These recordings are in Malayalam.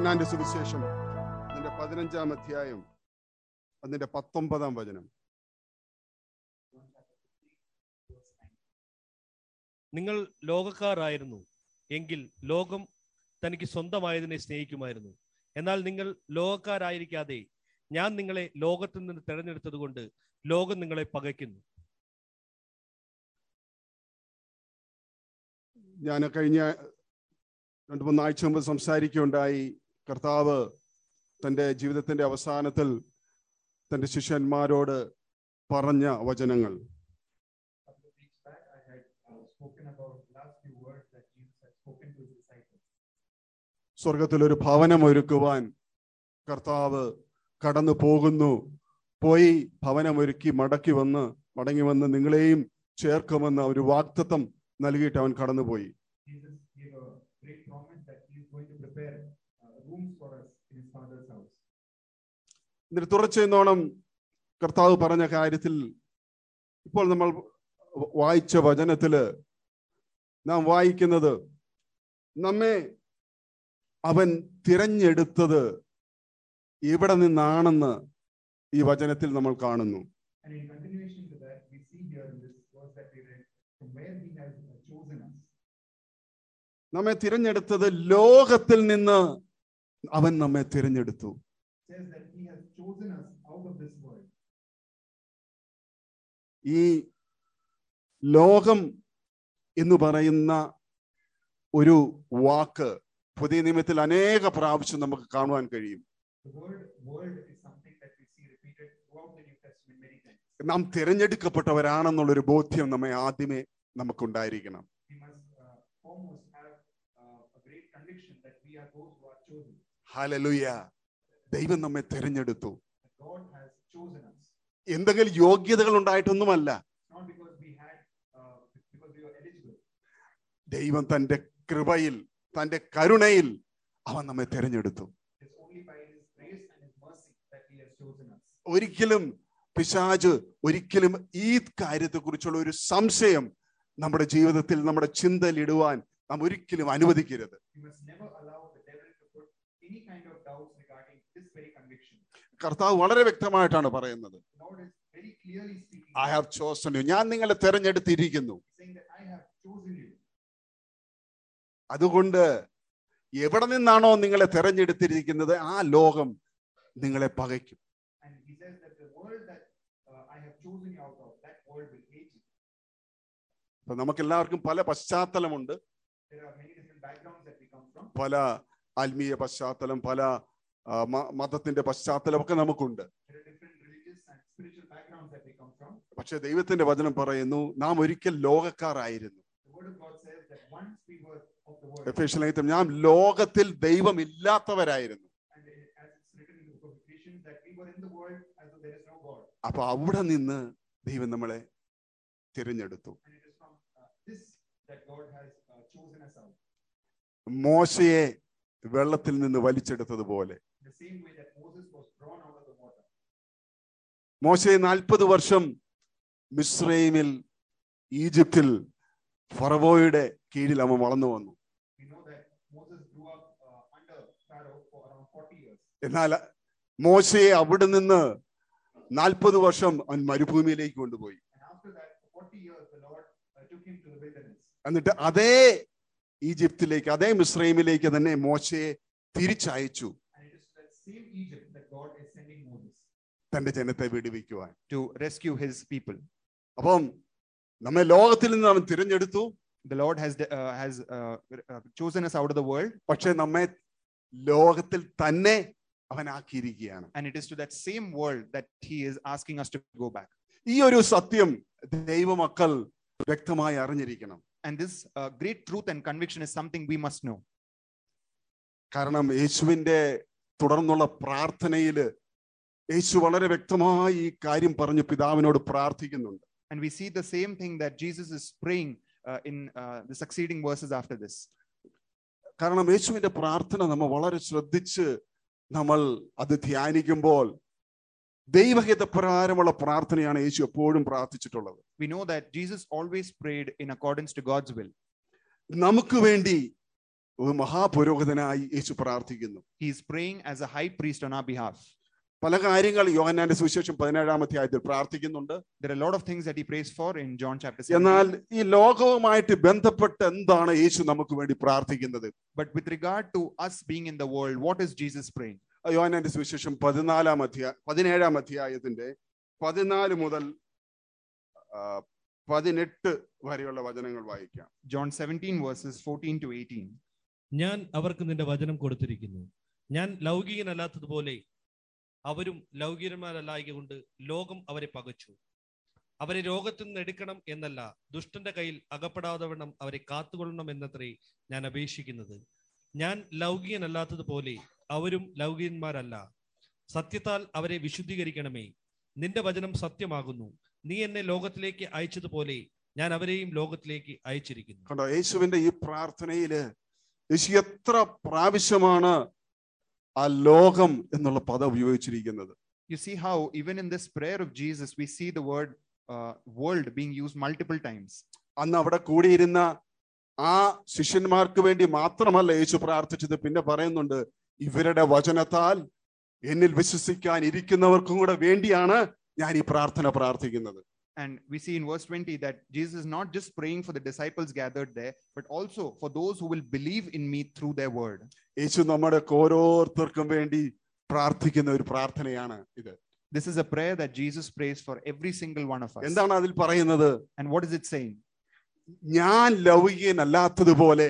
യോഹന്നാന്റെ സുവിശേഷം അതിന്റെ പതിനഞ്ചാം അധ്യായം അതിന്റെ പത്തൊമ്പതാം വചനം നിങ്ങൾ ലോകക്കാരായിരുന്നു എങ്കിൽ ലോകം തനിക്ക് സ്വന്തമായതിനെ സ്നേഹിക്കുമായിരുന്നു എന്നാൽ നിങ്ങൾ ലോകക്കാരായിരിക്കാതെ ഞാൻ നിങ്ങളെ ലോകത്തിൽ നിന്ന് തെരഞ്ഞെടുത്തത് കൊണ്ട് ലോകം നിങ്ങളെ പകയ്ക്കുന്നു ഞാൻ കഴിഞ്ഞ രണ്ട് മൂന്നാഴ്ച മുമ്പ് സംസാരിക്കുകയുണ്ടായി കർത്താവ് തൻ്റെ ജീവിതത്തിന്റെ അവസാനത്തിൽ തൻ്റെ ശിഷ്യന്മാരോട് പറഞ്ഞ വചനങ്ങൾ couple of weeks back, I had uh, spoken about last few words that Jesus had spoken to his disciples. സ്വർഗത്തിൽ ഒരു ഭവനം ഒരുക്കുവാൻ കർത്താവ് കടന്നു പോകുന്നു പോയി ഭവനമൊരുക്കി മടക്കി വന്ന് മടങ്ങി വന്ന് നിങ്ങളെയും ചേർക്കുമെന്ന ഒരു വാക്തത്വം നൽകിയിട്ട് അവൻ കടന്നുപോയി Jesus gave a great promise that he is going to prepare uh, rooms for us in his Father's house. എന്നിട്ട് തുടർച്ചയെന്നോണം കർത്താവ് പറഞ്ഞ കാര്യത്തിൽ ഇപ്പോൾ നമ്മൾ വായിച്ച വചനത്തില് നാം വായിക്കുന്നത് നമ്മെ അവൻ തിരഞ്ഞെടുത്തത് എവിടെ നിന്നാണെന്ന് ഈ വചനത്തിൽ നമ്മൾ കാണുന്നു And in continuation to that, we see here in this verse that we read, from where he has uh, chosen us. നമ്മെ തിരഞ്ഞെടുത്തത് ലോകത്തിൽ നിന്ന് അവൻ നമ്മെ തിരഞ്ഞെടുത്തു It says that he has chosen us out of this world. ഈ ലോകം എന്ന് പറയുന്ന ഒരു വാക്ക് പുതിയ നിയമത്തിൽ അനേക പ്രാവശ്യം നമുക്ക് കാണുവാൻ കഴിയും The word world is something that we see repeated throughout the New Testament many times. നാം തിരഞ്ഞെടുക്കപ്പെട്ടവരാണെന്നുള്ളൊരു ബോധ്യം നമ്മെ ആദ്യമേ നമുക്കുണ്ടായിരിക്കണം We must uh, foremost have uh, a great conviction that we are those who are chosen. ഹലലുയ ദൈവം നമ്മെ തിരഞ്ഞെടുത്തു That God has chosen us. എന്തെങ്കിലും യോഗ്യതകൾ ഉണ്ടായിട്ടൊന്നുമല്ല Not because we had, uh, because we were eligible. ദൈവം തന്റെ കൃപയിൽ തന്റെ കരുണയിൽ അവൻ നമ്മെ തിരഞ്ഞെടുത്തു It's only by His grace and His mercy that He has chosen us. ഒരിക്കലും പിശാജ് ഒരിക്കലും ഈ കാര്യത്തെക്കുറിച്ചുള്ള ഒരു സംശയം നമ്മുടെ ജീവിതത്തിൽ നമ്മുടെ ചിന്തയിൽ ഇടുവാൻ നാം ഒരിക്കലും അനുവദിക്കരുത് We must never allow the devil to put any kind of doubts regarding this very conviction. കർത്താവ് വളരെ വ്യക്തമായിട്ടാണ് പറയുന്നത് The Lord is very clearly speaking, I have chosen you ഞാൻ നിങ്ങളെ തെരഞ്ഞെടുത്തിരിക്കുന്നു saying that I have chosen you. അതുകൊണ്ട് എവിടെ നിന്നാണോ നിങ്ങളെ തെരഞ്ഞെടുത്തിരിക്കുന്നത് ആ ലോകം നിങ്ങളെ പകയ്ക്കും And He says that the world that uh, I have chosen you out of, that world will hate you. അപ്പൊ നമുക്ക് എല്ലാവർക്കും പല പശ്ചാത്തലമുണ്ട് There are many different backgrounds that we come from. പല ആത്മീയ പശ്ചാത്തലം പല ആ, മ- മതത്തിന്റെ പശ്ചാത്തലം ഒക്കെ നമുക്കുണ്ട് There are different religious and spiritual backgrounds that we come from. പക്ഷെ ദൈവത്തിന്റെ വചനം പറയുന്നു നാം ഒരിക്കൽ ലോകക്കാരായിരുന്നു The Word of God says that once we were of the world, Ephesian ലേഖനത്തിൽ നാം ലോകത്തിൽ ദൈവമില്ലാത്തവരായിരുന്നു and it- as it's written in the book of Ephesians, that we were in the world as though there is no God. അപ്പൊ അവിടെ നിന്ന് ദൈവം നമ്മളെ തിരഞ്ഞെടുത്തു And it is from uh, this that God has uh, chosen us out. മോശയെ വെള്ളത്തിൽ നിന്ന് വലിച്ചെടുത്തതുപോലെ The same way that Moses was drawn out of the water. മോശയെ നാൽപ്പത് വർഷം മിസ്രൈമിൽ ഈജിപ്തിൽ ഫറവോയുടെ കീഴിൽ അവൻ വളർന്നു വന്നു We know that Moses grew up uh, under Pharaoh for around 40 years. എന്നാൽ മോശയെ അവിടെ നിന്ന് നാൽപ്പത് വർഷം അവൻ മരുഭൂമിയിലേക്ക് കൊണ്ടുപോയി And after that, for 40 years, the Lord uh, took him to the wilderness. എന്നിട്ട് അതേ ഈജിപ്തിലേക്ക് അതേ മിസ്രൈമിലേക്ക് തന്നെ മോശയെ തിരിച്ചയച്ചു And it is that same Egypt that God is sending Moses. തന്റെ ജനത്തെ വിടുവിക്കുവാൻ to rescue his people. അപ്പം നമ്മെ ലോകത്തിൽ നിന്ന് അവൻ തിരഞ്ഞെടുത്തു The Lord has de- uh, has uh, uh, chosen us out of the world, പക്ഷെ നമ്മെ ലോകത്തിൽ തന്നെ അവൻ ആക്കിയിരിക്കുകയാണ് and it is to that same world that He is asking us to go back. ഈ ഒരു സത്യം ദൈവമക്കൾ വ്യക്തമായി അറിഞ്ഞിരിക്കണം And this uh, great truth and conviction is something we must know. കാരണം യേശുവിന്റെ തുടർന്നുള്ള പ്രാർത്ഥനയില് യേശു വളരെ വ്യക്തമായി ഈ കാര്യം പറഞ്ഞ് പിതാവിനോട് പ്രാർത്ഥിക്കുന്നുണ്ട് And we see the same thing that Jesus is praying uh, in uh, the succeeding verses after this. കാരണം യേശുവിന്റെ പ്രാർത്ഥന നമ്മൾ വളരെ ശ്രദ്ധിച്ച് നമ്മൾ അത് ധ്യാനിക്കുമ്പോൾ ദൈവഹിതപ്രകാരമുള്ള പ്രാർത്ഥനയാണ് യേശു എപ്പോഴും പ്രാർത്ഥിച്ചിട്ടുള്ളത് We know that Jesus always prayed in accordance to God's will. നമുക്ക് വേണ്ടി ഒരു മഹാപുരോഹിതനായി യേശു പ്രാർത്ഥിക്കുന്നു He is praying as a high priest on our behalf. പല കാര്യങ്ങൾ യോഹന്നാന്റെ സുവിശേഷം പതിനേഴാം അധ്യായത്തിൽ പ്രാർത്ഥിക്കുന്നുണ്ട് There are a lot of things that he prays for in John chapter 17. എന്നാൽ ഈ ലോകവുമായിട്ട് ബന്ധപ്പെട്ട് എന്താണ് യേശു നമുക്ക് വേണ്ടി പ്രാർത്ഥിക്കുന്നത് But with regard to us being in the world, what is Jesus praying? യോഹന്നാന്റെ സുവിശേഷം പതിനാലാം അധ്യായ പതിനേഴാം അധ്യായത്തിന്റെ പതിനാല് മുതൽ ആ, പതിനെട്ട് വരെയുള്ള വചനങ്ങൾ വായിക്കാം John 17, verses 14 to 18. ഞാൻ അവർക്ക് നിന്റെ വചനം കൊടുത്തിരിക്കുന്നു ഞാൻ ലൗകികനല്ലാത്തതുപോലെ അവരും ലൗകികന്മാരല്ലായക കൊണ്ട് ലോകം അവരെ പകച്ചു അവരെ രോഗത്തിൽ നിന്ന് എടുക്കണം എന്നല്ല ദുഷ്ടന്റെ കയ്യിൽ അകപ്പെടാതെ വണ്ണം അവരെ കാത്തുകൊള്ളണം എന്നത്രേ ഞാൻ അപേക്ഷിക്കുന്നത് ഞാൻ ലൗകികനല്ലാത്തതുപോലെ അവരും ലൗകികന്മാരല്ല സത്യത്താൽ അവരെ വിശുദ്ധീകരിക്കണമേ നിന്റെ വചനം സത്യമാകുന്നു നീ എന്നെ ലോകത്തിലേക്ക് അയച്ചതുപോലെ ഞാൻ അവരെയും ലോകത്തിലേക്ക് അയച്ചിരിക്കുന്നു കണ്ടോ യേശുവിന്റെ ഈ പ്രാർത്ഥനയില് യേശു എത്ര പ്രാവശ്യമാണ് ആ ലോകം എന്നുള്ള പദം ഉപയോഗിച്ചിരിക്കുന്നത് You see how, even in this prayer of Jesus, we see the word uh, world being used multiple times. അന്ന് അവിടെ കൂടിയിരുന്ന ആ ശിഷ്യന്മാർക്ക് വേണ്ടി മാത്രമല്ല യേശു പ്രാർത്ഥിച്ചത് പിന്നെ പറയുന്നുണ്ട് ഇവരുടെ വചനത്താൽ എന്നിൽ വിശ്വസിക്കാൻ ഇരിക്കുന്നവർക്കും കൂടെ വേണ്ടിയാണ് ഞാൻ ഈ പ്രാർത്ഥന പ്രാർത്ഥിക്കുന്നത് And we see in verse 20 that Jesus is not just praying for the disciples gathered there, but also for those who will believe in me through their word. യേശു നമ്മുടെ ഓരോരുത്തർക്കും വേണ്ടി പ്രാർത്ഥിക്കുന്ന ഒരു പ്രാർത്ഥനയാണ് ഇത് This is a prayer that Jesus prays for every single one of us. എന്താണ് അതിൽ പറയുന്നത് And what is it saying? ഞാൻ ലൗകികനല്ലാത്തതുപോലെ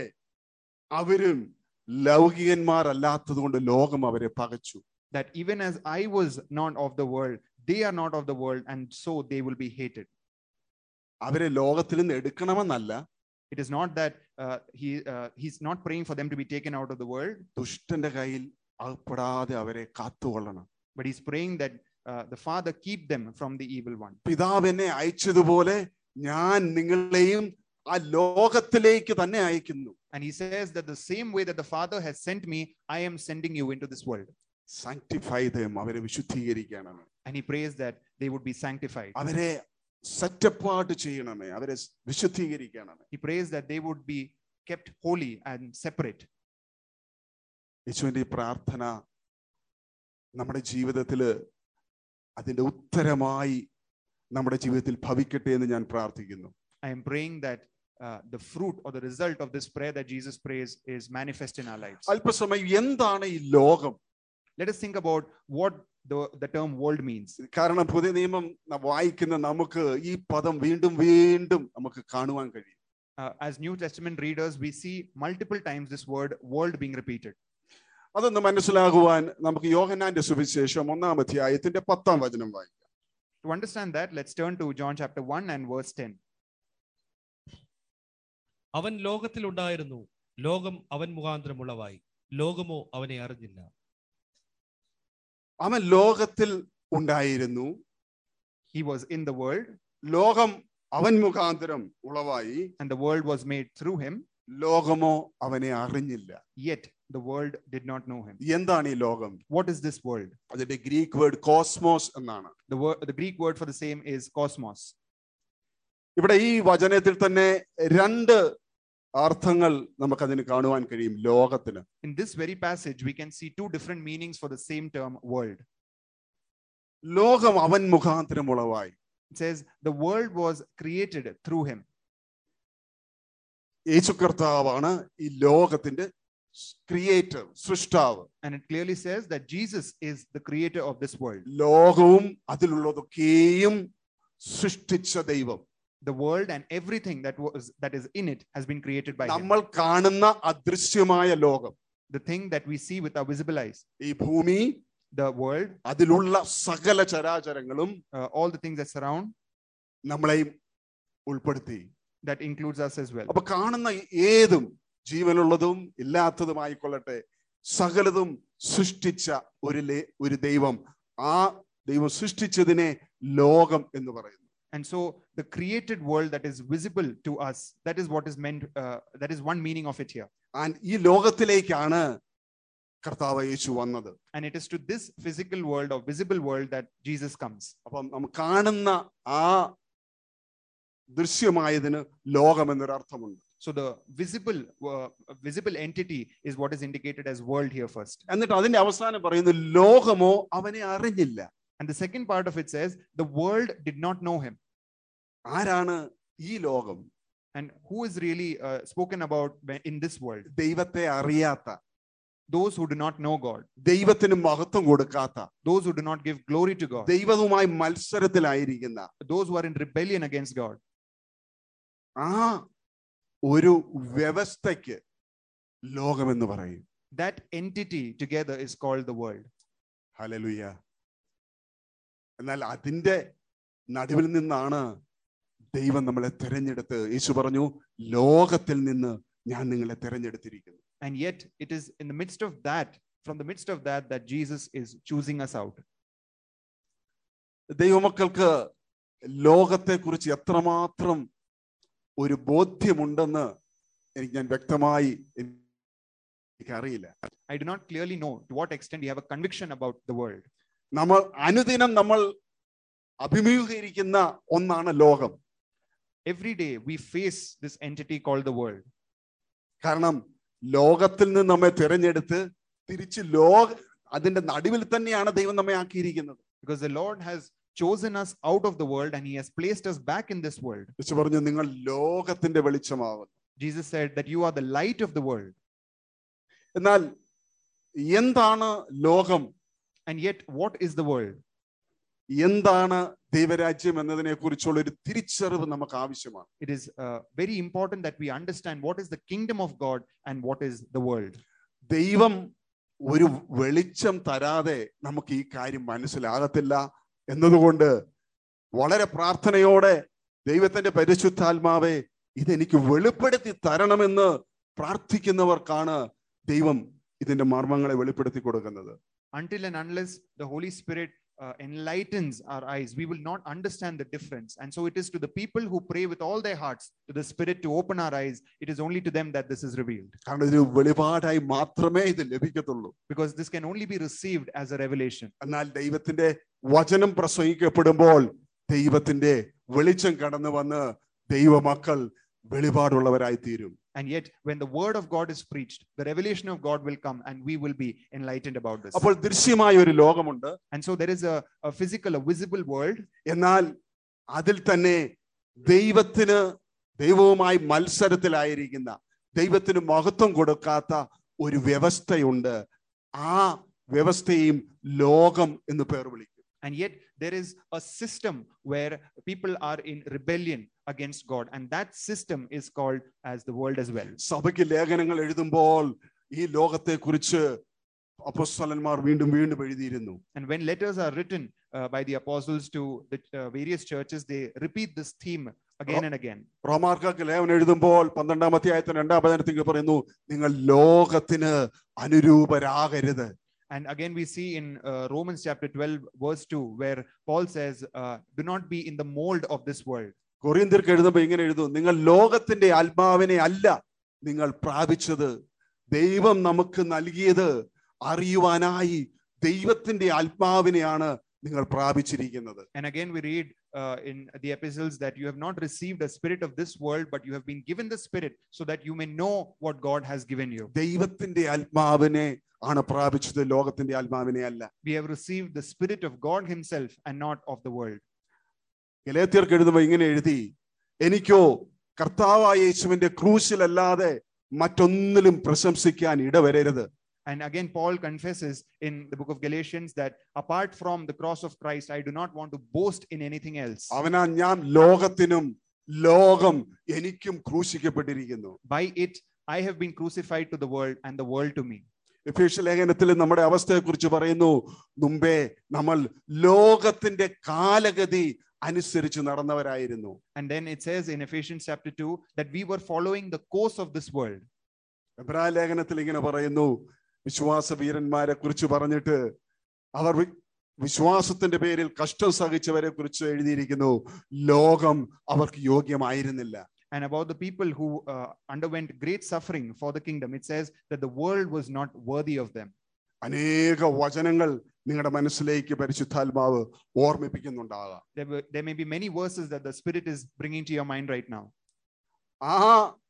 അവരും ലൗകികന്മാരല്ലാത്തത് കൊണ്ട് ലോകം അവരെ പകച്ചു That even as I was not of the world, they are not of the world, and so they will be hated. അവരെ ലോകത്തിൽ നിന്ന് എടുക്കണമെന്നല്ല It is not that uh, he uh, he's not praying for them to be taken out of the world, ദുഷ്ടന്റെ കയ്യിൽ അകപ്പെടാതെ അവരെ കാത്തുകൊള്ളണം but he's praying that uh, the Father keep them from the evil one. പിതാവ് എന്നെ അയച്ചതുപോലെ ഞാൻ നിങ്ങളെയും ആ ലോകത്തിലേക്ക് തന്നെ അയക്കുന്നു And he says that the same way that the Father has sent me, I am sending you into this world. Sanctify them അവരെ വിശുദ്ധീകരിക്കണം And he prays that they would be sanctified. അവരെ സെറ്റപ്പാട്ട് ചെയ്യണമേ അവരെ വിശുദ്ധീകരിക്കണമേ He prays that they would be kept holy and separate. യേശുവിന്റെ ഈ പ്രാർത്ഥന നമ്മുടെ ജീവിതത്തില് അതിന്റെ ഉത്തരമായി നമ്മുടെ ജീവിതത്തിൽ ഭവിക്കട്ടെ എന്ന് ഞാൻ പ്രാർത്ഥിക്കുന്നു I am praying that uh, the fruit or the result of this prayer that Jesus prays is manifest in our lives. അല്പസമയം എന്താണ് ഈ ലോകം Let us think about what the, the term world means. കാരണം പുതിയ നിയമം ന- വായിക്കുന്ന നമുക്ക് ഈ പദം വീണ്ടും വീണ്ടും നമുക്ക് കാണുവാൻ കഴിയും Uh, as New Testament readers, we see multiple times this word world being repeated. അതൊന്ന് മനസ്സിലാകുവാൻ നമുക്ക് യോഹന്നാന്റെ സുവിശേഷം ഒന്നാം അധ്യായത്തിന്റെ പത്താം വചനം വായിക്കാം To understand that, let's turn to John chapter 1 and verse 10. അവൻ ലോകത്തിലുണ്ടായിരുന്നു ലോകം അവൻ മുഖാന്തരം ഉളവായി ലോകമോ അവനെ അറിഞ്ഞില്ല അവൻ ലോകത്തിൽ ഉണ്ടായിരുന്നു He was in the world, ലോകം അവൻ മുഖാന്തരം ഉളവായി and the world was made through him, ലോകമോ അവനെ അറിഞ്ഞില്ല yet the world did not know him. എന്താണ് ഈ ലോകം What is this world? അതിന്റെ ഗ്രീക്ക് വേർഡ് കോസ്മോസ് എന്നാണ് The, word, the Greek word for the same is cosmos. ഇവിടെ ഈ വചനത്തിൽ തന്നെ രണ്ട് അർത്ഥങ്ങൾ നമുക്കതിന് കാണുവാൻ കഴിയും ലോകത്തിന് In this very passage, we can see two different meanings for the same term world. ലോകം അവൻ മുഖാന്തരം ഉളവായി It says the world was created through him. യേശു കർത്താവാണ് ഈ ലോകത്തിന്റെ ക്രിയേറ്റർ സൃഷ്ടാവ് And it clearly says that Jesus is the creator of this world. ലോകവും അതിലുള്ളതൊക്കെയും സൃഷ്ടിച്ച ദൈവം The world and everything that was that is in it has been created by him. നമ്മൾ കാണുന്ന അദൃശ്യമായ ലോകം The thing that we see with our visible eyes, ഈ ഭൂമി the world, അതിലുള്ള സകല ചരാചരങ്ങളും uh, all the things that surround, നമ്മളെയും ഉൾപ്പെടുത്തി that includes us as well. അപ്പൊ കാണുന്ന ഏതും ജീവനുള്ളതും ഇല്ലാത്തതുമായിക്കൊള്ളട്ടെ സകലതും സൃഷ്ടിച്ച ഒരു ലേ- ഒരു ദൈവം ആ ദൈവം സൃഷ്ടിച്ചതിനെ ലോകം എന്ന് പറയുന്നു And so the created world that is visible to us, that is what is meant, uh, that is one meaning of it here. And ഈ ലോകത്തിലേക്കാണ് കർത്താവ് യേശു വന്നത് And it is to this physical world or visible world that Jesus comes. അപ്പം നമ്മൾ കാണുന്ന ആ ദൃശ്യമായതിന് ലോകം എന്നൊരു അർത്ഥമുണ്ട് So the visible uh, visible entity is what is indicated as world here first. എന്നിട്ട് അതിന്റെ അവസാനം പറയുന്നു ലോകമോ അവനെ അറിഞ്ഞില്ല And the second part of it says the world did not know him. ആരാണ് ഈ ലോകം And who is really uh, spoken about when- in this world? ദൈവത്തെ അറിയാത്ത Those who do not know God, ദൈവത്തിന് മഹത്വം കൊടുക്കാത്ത those who do not give glory to God, ദൈവവുമായി മത്സരത്തിലായിരിക്കുന്ന those who are in rebellion against God. ആ ഒരു വ്യവസ്ഥയ്ക്ക് ലോകമെന്ന് പറയും That entity together is called the world. ഹലലുയ എന്നാൽ അതിന്റെ നടുവിൽ നിന്നാണ് ദൈവം നമ്മളെ തിരഞ്ഞെടുത്ത് യേശു പറഞ്ഞു ലോകത്തിൽ നിന്ന് ഞാൻ നിങ്ങളെ തിരഞ്ഞെടുത്തിരിക്കുന്നു And yet, it is in the midst of that, from the midst of that, that Jesus is choosing us out. ദൈവമക്കൾക്ക് ലോകത്തെക്കുറിച്ച് എത്രമാത്രം ഒരു ബോധ്യമുണ്ടെന്ന് എനിക്ക് ഞാൻ വ്യക്തമായി എനിക്കറിയില്ല I do not clearly know to what extent you have a conviction about the world. നമ്മൾ അനുദിനം നമ്മൾ അഭിമുഖീകരിക്കുന്ന ഒന്നാണ് ലോകം Every day, we face this entity called the world. കാരണം ലോകത്തിൽ നിന്ന് നമ്മെ തിരഞ്ഞെടുത്ത് തിരിച്ച് ലോക അതിന്റെ നടുവിൽ തന്നെയാണ് ദൈവം നമ്മെ ആക്കിയിരിക്കുന്നത് Because the Lord has chosen us out of the world and He has placed us back in this world. യേശു പറഞ്ഞു നിങ്ങൾ ലോകത്തിന്റെ വെളിച്ചമാകുന്നു Jesus said that you are the light of the world. എന്നാൽ എന്താണ് ലോകം And yet, what is the world? എന്താണ് ദൈവരാജ്യം എന്നതിനെ കുറിച്ചുള്ള ഒരു തിരിച്ചറിവ് നമുക്ക് ആവശ്യമാണ് It is uh, very important that we understand what is the kingdom of God and what is the world. ദൈവം ഒരു വെളിച്ചം തരാതെ നമുക്ക് ഈ കാര്യം മനസ്സിലാകത്തില്ല എന്നതുകൊണ്ട് വളരെ പ്രാർത്ഥനയോടെ ദൈവത്തിന്റെ പരിശുദ്ധാത്മാവെ ഇതെനിക്ക് വെളിപ്പെടുത്തി തരണമെന്ന് പ്രാർത്ഥിക്കുന്നവർക്കാണ് ദൈവം ഇതിന്റെ മർമ്മങ്ങളെ വെളിപ്പെടുത്തി കൊടുക്കുന്നത് Until and unless the Holy Spirit uh, enlightens our eyes, we will not understand the difference. And so it is to the people who pray with all their hearts to the Spirit to open our eyes, it is only to them that this is revealed. കാരണം ഇത് വെളിപാടായി മാത്രമേ ഇത് ലഭിക്കത്തുള്ളൂ Because this can only be received as a revelation. എന്നാൽ ദൈവത്തിന്റെ വചനം പ്രസംഗിക്കപ്പെടുമ്പോൾ ദൈവത്തിന്റെ വെളിച്ചം കടന്നു വന്ന് ദൈവമക്കൾ വെളിപാടുള്ളവരായി തീരും And yet, when the word of God is preached, the revelation of God will come and we will be enlightened about this. അപ്പോൾ ദൃശ്യമായ ഒരു ലോകമുണ്ട് And so there is a, a physical, a visible world, എന്നാൽ അതിൽ തന്നെ ദൈവത്തിന് ദൈവവുമായി മത്സരത്തിലായിരിക്കുന്ന ദൈവത്തിന് മഹത്വം കൊടുക്കാത്ത ഒരു വ്യവസ്ഥയുണ്ട് ആ വ്യവസ്ഥയും ലോകം എന്ന് പേർ വിളിക്കും and yet there is a system where people are in rebellion against God, and that system is called as the world as well. സഭയ്ക്ക് ലേഖനങ്ങൾ എഴുതുമ്പോൾ ഈ ലോകത്തെക്കുറിച്ച് അപ്പോസ്തലന്മാർ വീണ്ടും വീണ്ടും എഴുതിയിരുന്നു And when letters are written uh, by the apostles to the uh, various churches, they repeat this theme again and again. റോമാർക്കാർക്ക് ലേഖനം എഴുതുമ്പോൾ പന്ത്രണ്ടാം അധ്യായത്തിന് രണ്ടാം പതിനത്തിൽ പറയുന്നു നിങ്ങൾ ലോകത്തിന് അനുരൂപരാകരുത് And again, we see in uh, Romans chapter 12, verse 2, where Paul says, uh, Do not be in the mold of this world. കൊറിയന്തിർക്ക് എഴുതുമ്പോൾ ഇങ്ങനെ എഴുതും നിങ്ങൾ ലോകത്തിന്റെ ആത്മാവിനെ അല്ല നിങ്ങൾ പ്രാപിച്ചത് ദൈവം നമുക്ക് നൽകിയത് അറിയുവാനായി ദൈവത്തിന്റെ ആത്മാവിനെയാണ് നിങ്ങൾ പ്രാപിച്ചിരിക്കുന്നത് And again, we read uh, in the epistles that you have not received a spirit of this world, but you have been given the spirit so that you may know what God has given you. ദൈവത്തിന്റെ ആത്മാവിനെ ആണ് പ്രാപിച്ചത് ലോകത്തിന്റെ ആത്മാവിനെ അല്ല We have received the spirit of God Himself and not of the world. ഗലേത്യർക്ക് എഴുതുമ്പോൾ ഇങ്ങനെ എഴുതി എനിക്കോ കർത്താവായ യേശുവിന്റെ ക്രൂശിലല്ലാതെ മറ്റൊന്നിലും പ്രശംസിക്കാൻ ഇടവരരുത് And again, Paul confesses in the book of Galatians that apart from the cross of Christ, I do not want to boast in anything else. അവനാ ഞാൻ ലോകത്തിനും ലോകം എനിക്കും ക്രൂശിക്കപ്പെട്ടിരിക്കുന്നു By it, I have been crucified to the world and the world to me. എഫേഷ്യ ലേഖനത്തിൽ നമ്മുടെ അവസ്ഥയെക്കുറിച്ച് പറയുന്നു മുമ്പേ നമ്മൾ ലോകത്തിന്റെ കാലഗതി അനുസരിച്ച് നടന്നവരായിരുന്നു And then it says in Ephesians chapter 2 that we were following the course of this world. എബ്രായ ലേഖനത്തിൽ ഇങ്ങനെ പറയുന്നു വിശ്വാസ വീരന്മാരെ കുറിച്ച് പറഞ്ഞിട്ട് അവർ വി- വിശ്വാസത്തിന്റെ പേരിൽ കഷ്ടം സഹിച്ചവരെ കുറിച്ച് എഴുതിയിരിക്കുന്നു ലോകം അവർക്ക് യോഗ്യമായിരുന്നില്ല And about the people who uh, underwent great suffering for the kingdom, it says that the world was not worthy of them. അനേക വചനങ്ങൾ നിങ്ങളുടെ മനസ്സിലേക്ക് പരിശുദ്ധാത്മാവ് ഓർമ്മിപ്പിക്കുന്നുണ്ടാകാം There, were, there may be many verses that the Spirit is bringing to your mind right now. ആ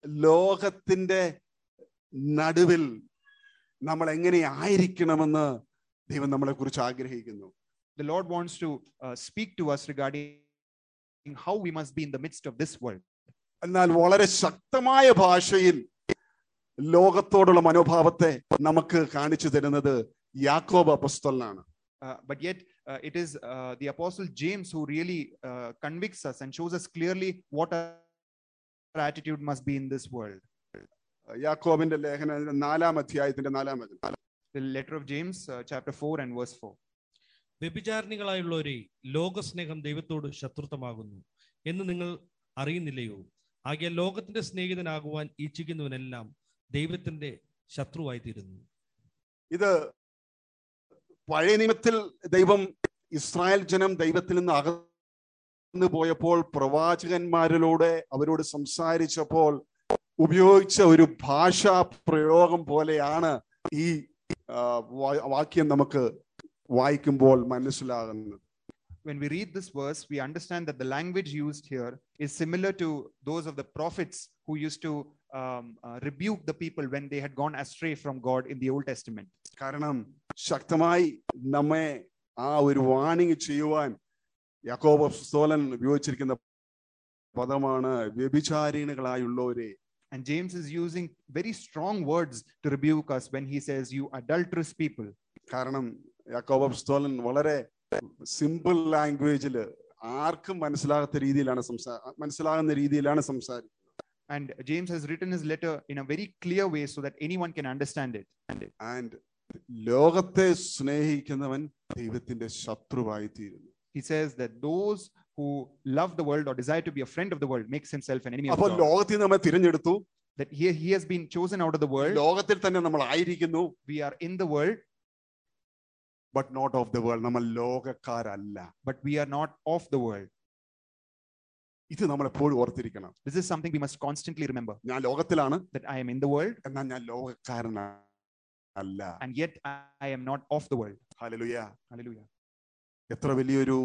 ലോകത്തിന്റെ നടുവിൽ നമ്മൾ എങ്ങനെ ആയിരിക്കണമെന്ന് ദൈവം നമ്മളെ കുറിച്ച് ആഗ്രഹിക്കുന്നു The Lord wants to uh, speak to us regarding how we must be in the midst of this world. എന്നാൽ വളരെ ശക്തമായ ഭാഷയിൽ ലോകത്തോടുള്ള മനോഭാവത്തെ നമുക്ക് കാണിച്ചു തരുന്നത് യാക്കോബ് അപ്പസ്തലനാണ് Uh, but yet, uh, it is uh, the Apostle James who really uh, convicts us and shows us clearly what our attitude must be in this world. യാക്കോബിന്റെ ലേഖന നാലാം അധ്യായത്തിന്റെ നാലാം വചനം The letter of James, uh, chapter 4 and verse 4. വ്യഭിചാരിണികളായുള്ളവരെ ലോകസ്നേഹം ദൈവത്തോട് ശത്രുത്വമാകുന്നു എന്ന് നിങ്ങൾ അറിയുന്നില്ലയോ ആകിയ ലോകത്തിന്റെ സ്നേഹിതനാകുവാൻ ഇച്ഛിക്കുന്നവനെല്ലാം ദൈവത്തിന്റെ ശത്രുവായി തീരുന്നു ഇത് പഴയ നിയമത്തിൽ ദൈവം ഇസ്രായേൽ ജനം ദൈവത്തിൽ നിന്ന് അകന്നു പോയപ്പോൾ പ്രവാചകന്മാരിലൂടെ അവരോട് സംസാരിച്ചപ്പോൾ ഉപയോഗിച്ച ഒരു ഭാഷാ പ്രയോഗം പോലെയാണ് ഈ ആ, വാ- വാക്യം നമുക്ക് വായിക്കുമ്പോൾ മനസ്സിലാകുന്നത് When we read this verse, we understand that the language used here is similar to those of the prophets who used to um, uh, rebuke the people when they had gone astray from God in the Old Testament. കാരണം ശക്തമായി നമ്മെ ആ ഒരു വാണിംഗ് ചെയ്യുവാൻ യാക്കോബ് പുസ്തോലൻ ഉപയോഗിച്ചിരിക്കുന്ന പദമാണ് വ്യഭിചാരിണികളായുള്ളവരെ And James is using very strong words to rebuke us when he says, You adulterous people. കാരണം യാക്കോബ പുസ്തോലൻ വളരെ സിമ്പിൾ ലാംഗ്വേജിൽ ആർക്കും മനസ്സിലാകാത്ത രീതിയിലാണ് സംസാ മനസ്സിലാകുന്ന രീതിയിലാണ് സംസാരിക്കുന്നത് And James has written his letter in a very clear way so that anyone can understand it. And ലോകത്തെ സ്നേഹിക്കുന്നവൻ ദൈവത്തിന്റെ ശത്രുവായി തീരുന്നു He says that those who love the world or desire to be a friend of the world makes himself an enemy of അപ്പോൾ God. ലോകത്തിൽ നമ്മെ തിരഞ്ഞെടുത്തു That he, he has been chosen out of the world. ലോകത്തിൽ തന്നെ നമ്മൾ ആയിരിക്കുന്നു We are in the world, but not of the world നമ്മൾ ലോകക്കാരല്ല but we are not of the world. ഇത് നമ്മൾ എപ്പോഴും ഓർത്തിരിക്കണം This is something we must constantly remember ഞാൻ ലോകത്തിലാണ് that I am in the world എന്നാൽ ഞാൻ ലോകക്കാരനല്ല and yet I am not of the world. ഹല്ലേലൂയ Hallelujah. എത്ര വലിയൊരു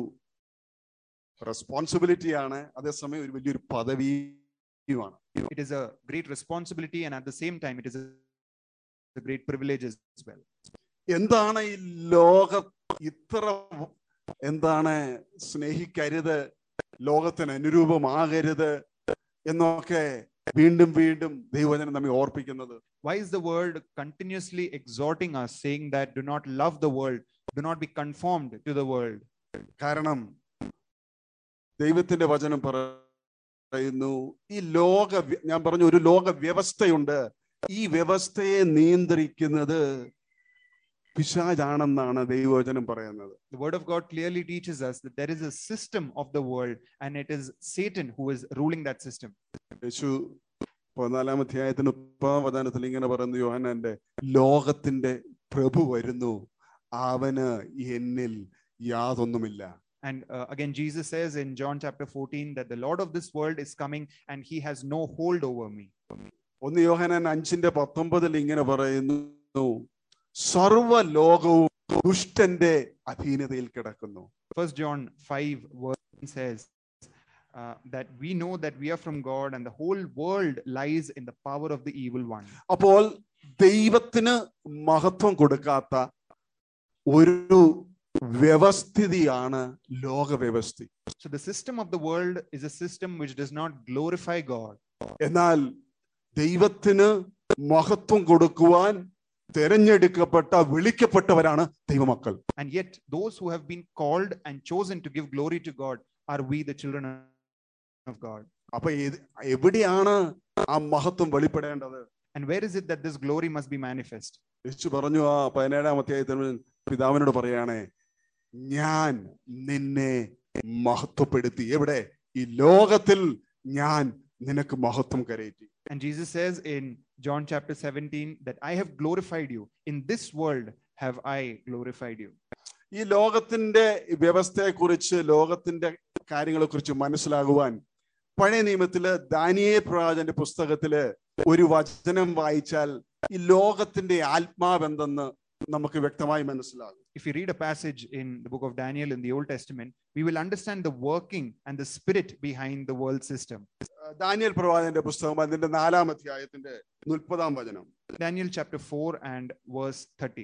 റെസ്പോൺസിബിലിറ്റിയാണ് അതേസമയം ഒരു വലിയൊരു പദവിയുമാണ് It is a great responsibility and at the same time, it is a, a great privilege as well. എന്താണ് ഈ ലോക ഇത്ര എന്താണ് സ്നേഹിക്കരുത് ലോകത്തിന് അനുരൂപമാകരുത് എന്നൊക്കെ വീണ്ടും വീണ്ടും ദൈവജനം നമ്മെ ഓർപ്പിക്കുന്നത് Why is the word continuously exhorting us, saying that do not love the world, do not be conformed to the world? കാരണം ദൈവത്തിന്റെ വചനം പറയുന്നു ഈ ലോക വ്യ- ഞാൻ പറഞ്ഞു ഒരു ലോക വ്യവസ്ഥയുണ്ട് ഈ വ്യവസ്ഥയെ നിയന്ത്രിക്കുന്നത് പിശാചാണെന്നാണ് ദൈവവചനം പറയുന്നത് The word of God clearly teaches us that there is a system of the world and it is Satan who is ruling that system. യേശു പതിനാലാം അധ്യായത്തിന് മുപ്പാം വചനത്തിൽ ഇങ്ങനെ പറയുന്നു യോഹന്നാന്റെ ലോകത്തിന്റെ പ്രഭു വരുന്നു അവന് എന്നിൽ യാതൊന്നുമില്ല And uh, again, Jesus says in John chapter 14 that the Lord of this world is coming and he has no hold over me. ഒന്ന് യോഹനാൻ അഞ്ചിന്റെ പത്തൊമ്പതിൽ ഇങ്ങനെ പറയുന്നു സർവ ലോകവും ദുഷ്ടന്റെ അധീനതയിൽ കിടക്കുന്നു First John 5 verse 1 says uh, that we know that we are from God and the whole world lies in the power of the evil one. അപ്പോൾ ദൈവത്തിന് മഹത്വം കൊടുക്കാത്ത ഒരു വ്യവസ്ഥിതിയാണ് ലോക വ്യവസ്ഥി So the system of the world is a system which does not glorify God. എന്നാൽ ദൈവത്തിന് മഹത്വം കൊടുക്കുവാൻ തിരഞ്ഞെടുക്കപ്പെട്ട വിളിക്കപ്പെട്ടവരാണ് ദൈവമക്കൾ And yet, those who have been called and chosen to give glory to God are we, the children of God. അപ്പൊ ഇത് എവിടെയാണ് ആ മഹത്വം വെളിപ്പെടേണ്ടത് And where is it that this glory must be manifest? യേശു പറഞ്ഞു ആ പതിനേഴാം അധ്യായത്തിൽ പിതാവിനോട് പറയാണ് ഞാൻ നിന്നെ മഹത്വപ്പെടുത്തി എവിടെ ഈ ലോകത്തിൽ ഞാൻ നിനക്ക് മഹത്വം കരയറ്റി And Jesus says in John chapter 17 that I have glorified you. In this world have I glorified you. ഈ ലോകത്തിന്റെ വ്യവസ്ഥയെക്കുറിച്ച് ലോകത്തിന്റെ കാര്യങ്ങളെക്കുറിച്ച് മനസ്സിലാകുവാൻ പഴയ നിയമത്തില് ദാനിയേ പ്രവാചന്റെ പുസ്തകത്തില് ഒരു വചനം വായിച്ചാൽ ഈ ലോകത്തിന്റെ ആത്മാവെന്തെന്ന് നമുക്ക് വ്യക്തമായി മനസ്സിലാകും If we read a passage in the book of Daniel in the Old Testament, we will understand the working and the spirit behind the world system. ആ, ദാനിയൽ പ്രവാചകന്റെ പുസ്തകം അതിന്റെ നാലാം അധ്യായത്തിന്റെ മുപ്പതാം വചനം Daniel chapter 4 and verse 30.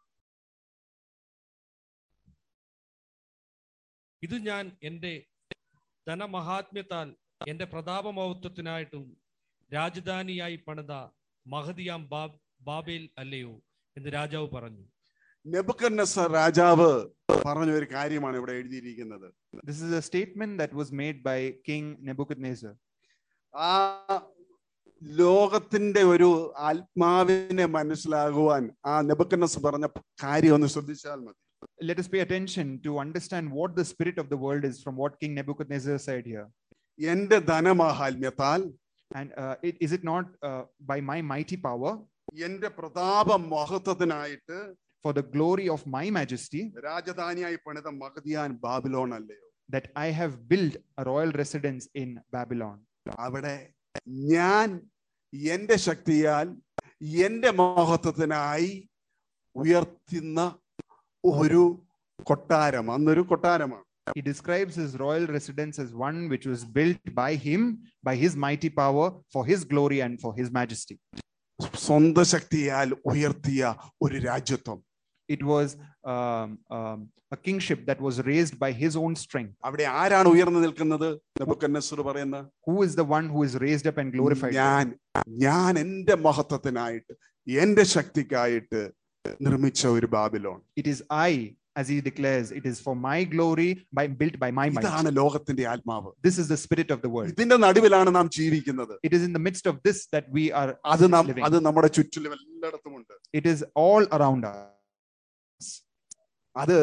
ഇത് ഞാൻ എൻ്റെ ധനമഹാത്മ്യത്താൽ എൻ്റെ പ്രതാപമഹത്വത്തിനായിട്ടും രാജധാനിയായി പണിത മഹതിയാം ബാ ബാബേൽ അല്ലയോ എന്ന് രാജാവ് പറഞ്ഞു നെബുക്കന്നസർ രാജാവ് പറഞ്ഞ ഒരു കാര്യമാണ് ഇവിടെ എഴുതിയിരിക്കുന്നത് This is a statement that was made by King Nebuchadnezzar. ആ ലോകത്തിന്റെ ഒരു ആത്മാവിനെ മനസ്സിലാകുവാൻ ആ നെബുക്കന്നസ് പറഞ്ഞ കാര്യം ഒന്ന് ശ്രദ്ധിച്ചാൽ മതി Let us pay attention to understand what the spirit of the world is from what King Nebuchadnezzar said here. എന്റെ ധനമാഹാത്മ്യത്താൽ And uh, it, is it not uh, by my mighty power, എന്റെ പ്രതാപ മഹത്വത്തിനായിട്ട് for the glory of my majesty, രാജധാനിയായി പണിത മഹദിയാൻ ബാബിലോൺ അല്ലയോ that I have built a royal residence in Babylon? അവിടെ ഞാൻ എന്റെ ശക്തിയാൽ എന്റെ മഹത്വത്തിനായി ഉയർത്തുന്ന ഒരു കൊട്ടാരം അന്നൊരു കൊട്ടാരമാണ് He describes his royal residence as one which was built by him, by his mighty power, for his glory and for his majesty. സ്വന്തം ശക്തിയാൽ ഉയർത്തിയ ഒരു രാജ്യത്വം It was um, um, a kingship that was raised by his own strength. അവിടെ ആരാണ് ഉയർന്നു നിൽക്കുന്നത് നെബുക്കദ്നേസർ പറയുന്ന Who is the one who is raised up and glorified? ഞാൻ ഞാൻ എന്റെ മഹത്വത്തിനായിട്ട് എന്റെ ശക്തിക്കായിട്ട് നിർമ്മിച്ച ഒരു Babylon It is I, as he declares, it is for my glory, by built by my might. ഇതാണ് ലോകത്തിന്റെ ആത്മാവ് This is the spirit of the world. ഇതിന്റെ നടുവിലാണ് നാം ജീവിക്കുന്നത് It is in the midst of this that we are അത് നാം living. അത് നമ്മുടെ ചുറ്റിലും എല്ലായിടത്തുമുണ്ട് It is all around us. അത്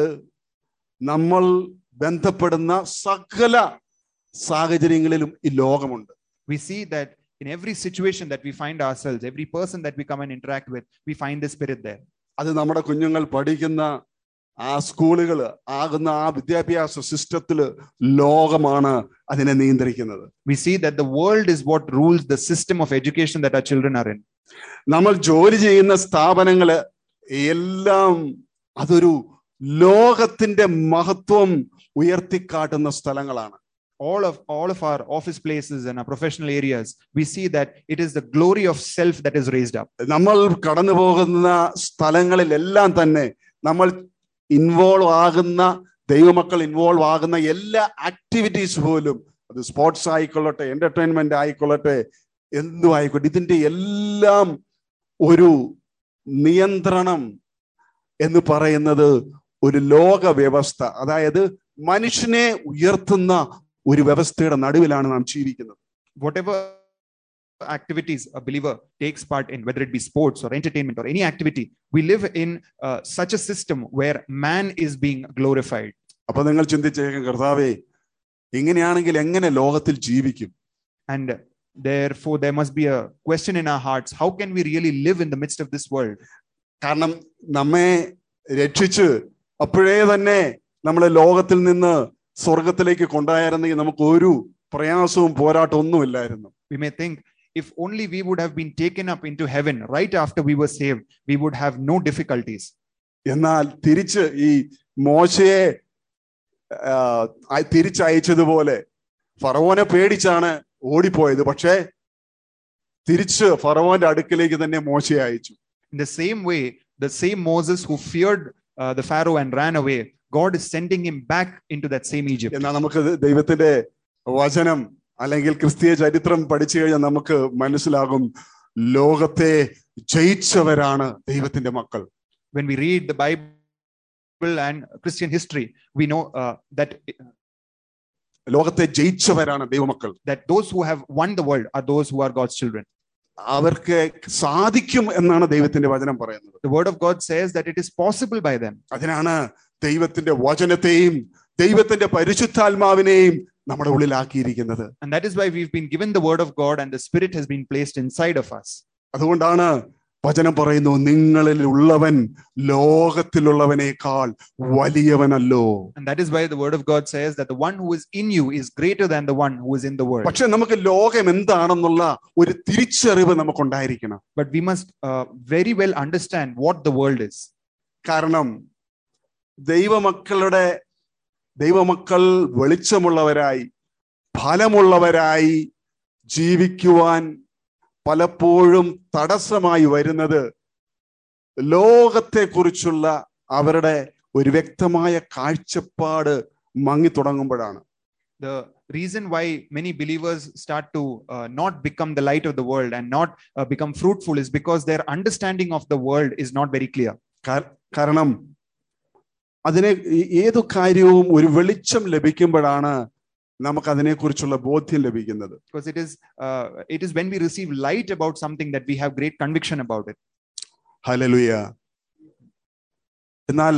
നമ്മൾ ബന്ധപ്പെടുന്ന സകല സാഹചര്യങ്ങളിലും ഈ ലോകമുണ്ട് We see that in every situation that we find ourselves, every person that we come and interact with, we find the spirit there. അത് നമ്മുടെ കുഞ്ഞുങ്ങൾ പഠിക്കുന്ന ആ സ്കൂളുകൾ ആകുന്ന ആ വിദ്യാഭ്യാസ സിസ്റ്റത്തില് ലോകമാണ് അതിനെ നിയന്ത്രിക്കുന്നത് We see that the world is what rules the system of education that our children are in. നമ്മൾ ജോലി ചെയ്യുന്ന സ്ഥാപനങ്ങള് എല്ലാം അതൊരു ലോകത്തിന്റെ മഹത്വം ഉയർത്തിക്കാട്ടുന്ന സ്ഥലങ്ങളാണ് All of all of our office places and our professional areas, we see that it is the glory of self that is raised up. നമ്മൾ കടന്നു പോകുന്ന സ്ഥലങ്ങളിലെല്ലാം തന്നെ നമ്മൾ ഇൻവോൾവ് ആകുന്ന ദൈവമക്കൾ ഇൻവോൾവ് ആകുന്ന എല്ലാ ആക്ടിവിറ്റീസ് പോലും അത് സ്പോർട്സ് ആയിക്കൊള്ളട്ടെ എന്റർടൈൻമെന്റ് ആയിക്കൊള്ളട്ടെ എന്തും ആയിക്കോട്ടെ ഇതിന്റെ എല്ലാം ഒരു നിയന്ത്രണം എന്ന് പറയുന്നത് ഒരു ലോക വ്യവസ്ഥ അതായത് മനുഷ്യനെ ഉയർത്തുന്ന ഒരു വ്യവസ്ഥയുടെ നടുവിലാണ് നാം ജീവിക്കുന്നത് Whatever activities a believer takes part in, whether it be sports or entertainment or any activity, we live in uh, such a system where man is being glorified. അപ്പൊ നിങ്ങൾ ചിന്തിച്ചേക്കും കർത്താവേ ഇങ്ങനെയാണെങ്കിൽ എങ്ങനെ ലോകത്തിൽ ജീവിക്കും And therefore, there must be a question in our hearts how can we really live in the midst of this world? കാരണം നമ്മെ രക്ഷിച്ച് അപ്പോഴേ തന്നെ നമ്മളെ ലോകത്തിൽ നിന്ന് സ്വർഗത്തിലേക്ക് കൊണ്ടുപോയിരുന്നെങ്കിൽ നമുക്ക് ഒരു പ്രയാസവും പോരാട്ടവും ഒന്നുമില്ലായിരുന്നു We may think if only we would have been taken up into heaven right after we were saved, we would have no difficulties. എന്നാൽ തിരിച്ച് ഈ മോശയെ ആ, ആ, തിരിച്ചയച്ചതുപോലെ ഫറവോനെ പേടിച്ചാണ് ഓടിപ്പോയത് പക്ഷേ തിരിച്ച് ഫറവോന്റെ അടുക്കിലേക്ക് തന്നെ മോശയെ അയച്ചു In the same way, the same Moses who feared uh, the Pharaoh and ran away, God is sending him back into that same Egypt. എന്നാൽ നമുക്ക് ഇത് ദൈവത്തിന്റെ വചനം അല്ലെങ്കിൽ ക്രിസ്തീയ ചരിത്രം പഠിച്ചു കഴിഞ്ഞാൽ നമുക്ക് മനസ്സിലാകും ലോകത്തെ ജയിച്ചവരാണ് ദൈവത്തിന്റെ മക്കൾ When we read the Bible and Christian history, we know uh, that ലോകത്തെ ജയിച്ചവരാണ് ദൈവമക്കൾ that those who have won the world are those who are God's children. അവർക്ക് സാധിക്കും എന്നാണ് ദൈവത്തിന്റെ വചനം പറയുന്നത് The word of God says that it is possible by them. അതിനാണ് ദൈവത്തിന്റെ വചനത്തെയും ദൈവത്തിന്റെ പരിശുദ്ധാത്മാവിനെയും നമ്മുടെ ഉള്ളിലാക്കിയിരിക്കുന്നത് And that is why we've been given the word of God and the Spirit has been placed inside of us. അതുകൊണ്ടാണ് വചനം പറയുന്നു നിങ്ങളിൽ ഉള്ളവൻ ലോകത്തിലുള്ളവനേക്കാൾ വലിയവനല്ലോ And that is why the word of God says that the one who is in you is greater than the one who is in the world. പക്ഷെ നമുക്ക് ലോകം എന്താണെന്നുള്ള ഒരു തിരിച്ചറിവ് നമുക്കുണ്ടായിരിക്കണം But we must uh, very well understand what the world is. കാരണം ദൈവമക്കളുടെ ദൈവമക്കൾ വെളിച്ചമുള്ളവരായി ഫലമുള്ളവരായി ജീവിക്കുവാൻ പലപ്പോഴും തടസ്സമായി വരുന്നത് ലോകത്തെക്കുറിച്ചുള്ള അവരുടെ ഒരു വ്യക്തമായ കാഴ്ചപ്പാട് മങ്ങി തുടങ്ങുമ്പോഴാണ് The reason why many believers start to uh, not become the light of the world and not uh, become fruitful is because their understanding of the world is not very clear. കാ- കാരണം അതിനെ ഈ- ഏതു കാര്യവും ഒരു വെളിച്ചം ലഭിക്കുമ്പോഴാണ് നമുക്ക് അതിനെക്കുറിച്ചുള്ള ബോധ്യം ലഭിക്കുന്നത് Because it is uh, it is when we receive light about something that we have great conviction about it. ഹലലുയ എന്നാൽ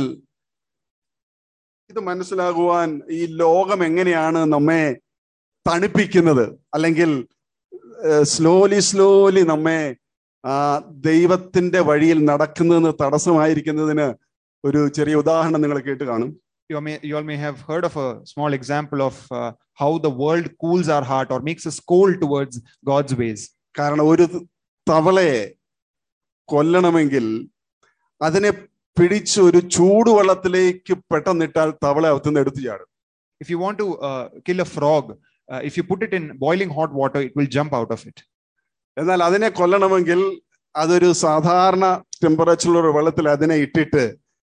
ഇത് മനസ്സിലാകുവാൻ ഈ ലോകം എങ്ങനെയാണ് നമ്മെ തണുപ്പിക്കുന്നത് അല്ലെങ്കിൽ സ്ലോലി സ്ലോലി നമ്മെ ആ ദൈവത്തിന്റെ വഴിയിൽ നടക്കുന്നതിന് തടസ്സമായിരിക്കുന്നതിന് ഒരു ചെറിയ ഉദാഹരണം നിങ്ങൾ കേട്ട് കാണും You may you all may have heard of a small example of uh, how the world cools our heart or makes us cold towards God's ways. കാരണം ഒരു തവളയെ കൊല്ലണമെങ്കിൽ അതിനെ പിടിച്ച് ഒരു ചൂടുവെള്ളത്തിലേക്ക് പെട്ടെന്നിട്ടാൽ തവള അകത്തുനിന്ന് എടുത്തു ചാടും If you want to uh, kill a frog, uh, if you put it in boiling hot water, it will jump out of it. എന്നാൽ അതിനെ കൊല്ലണമെങ്കിൽ അതൊരു സാധാരണ ടെമ്പറേച്ചറുള്ള ഒരു വെള്ളത്തിൽ അതിനെ ഇട്ടിട്ട്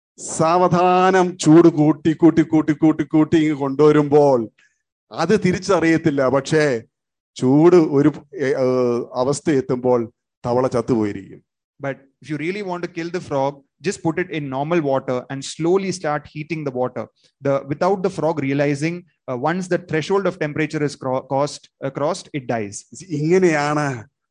സാവധാനം ചൂട് കൂട്ടി കൂട്ടി കൂട്ടി കൂട്ടി കൂട്ടി ഇങ്ങ് കൊണ്ടുവരുമ്പോൾ അത് തിരിച്ചറിയത്തില്ല പക്ഷേ ചൂട് ഒരു ഏ, ഏ, അവസ്ഥ എത്തുമ്പോൾ തവള ചത്തുപോയിരിക്കും But if you really want to kill the frog, just put it in normal water and slowly start heating the water. The without the frog realizing, uh, once the threshold of temperature is cro- crossed, uh, crossed, it dies. ഇങ്ങനെയാണ്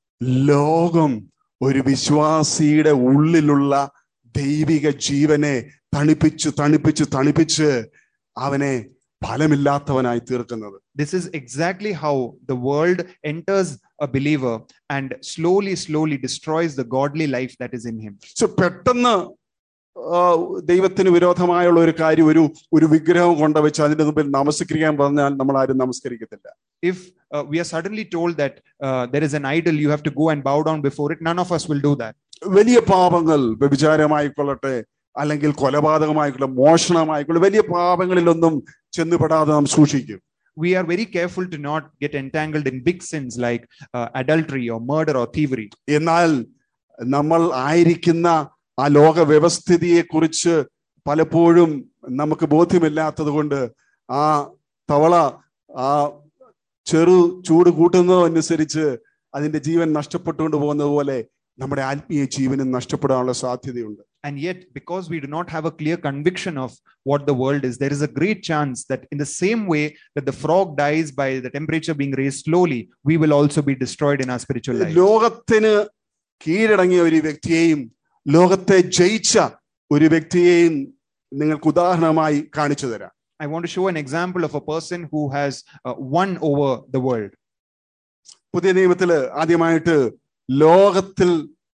ലോകം ഒരു വിശ്വാസിയുടെ ഉള്ളിലുള്ള ദൈവിക ജീവനെ തണുപ്പിച്ച് തണുപ്പിച്ച് തണുപ്പിച്ച് അവനെ ഫലമില്ലാത്തവനായി തീർക്കുന്നത് This is exactly how the world enters a believer and slowly, slowly destroys the godly life that is in him. പക്ഷെ പെട്ടെന്ന് ആ, ദൈവത്തിന് വിരോധമായുള്ള ഒരു കാര്യം ഒരു ഒരു വിഗ്രഹം കൊണ്ടുവച്ച് അതിന്റെ മുമ്പിൽ നമസ്കരിക്കാൻ പറഞ്ഞാൽ നമ്മൾ ആരും നമസ്കരിക്കത്തില്ല If uh, we are suddenly told that uh, there is an idol, you have to go and bow down before it, none of us will do that. വലിയ പാപങ്ങൾ വ്യഭിചാരമായിക്കൊള്ളട്ടെ അല്ലെങ്കിൽ കൊലപാതകമായിക്കൊള്ളെ മോഷണമായിക്കൊള്ളെ വലിയ പാപങ്ങളിലൊന്നും ചെന്നുപെടാതെ നാം സൂക്ഷിക്കും We are very careful to not get entangled in big sins like uh, adultery or murder or thievery. എന്നാൽ നമ്മൾ ആയിരിക്കുന്ന ആ ലോക വ്യവസ്ഥിതിയെ കുറിച്ച് പലപ്പോഴും നമുക്ക് ബോധ്യമില്ലാത്തത് കൊണ്ട് ആ തവള ആ ചെറു ചൂട് കൂട്ടുന്നതനുസരിച്ച് അതിന്റെ ജീവൻ നഷ്ടപ്പെട്ടുകൊണ്ട് പോകുന്നത് പോലെ നമ്മുടെ ആത്മീയ ജീവനും നഷ്ടപ്പെടാനുള്ള സാധ്യതയുണ്ട് And yet, because we do not have a clear conviction of what the world is, there is a great chance that in the same way that the frog dies by the temperature being raised slowly, we will also be destroyed in our spiritual life. ലോകത്തിന് കീഴടങ്ങിയ ഒരു വ്യക്തിയെയും ലോകത്തെ ജയിച്ച ഒരു വ്യക്തിയെയും നിങ്ങൾക്ക് ഉദാഹരണമായി കാണിച്ചു തരാം I want to show an example of a person who has uh, won over the world. പുതിയ നിയമത്തില് ആദ്യമായിട്ട് ലോകത്തിൽ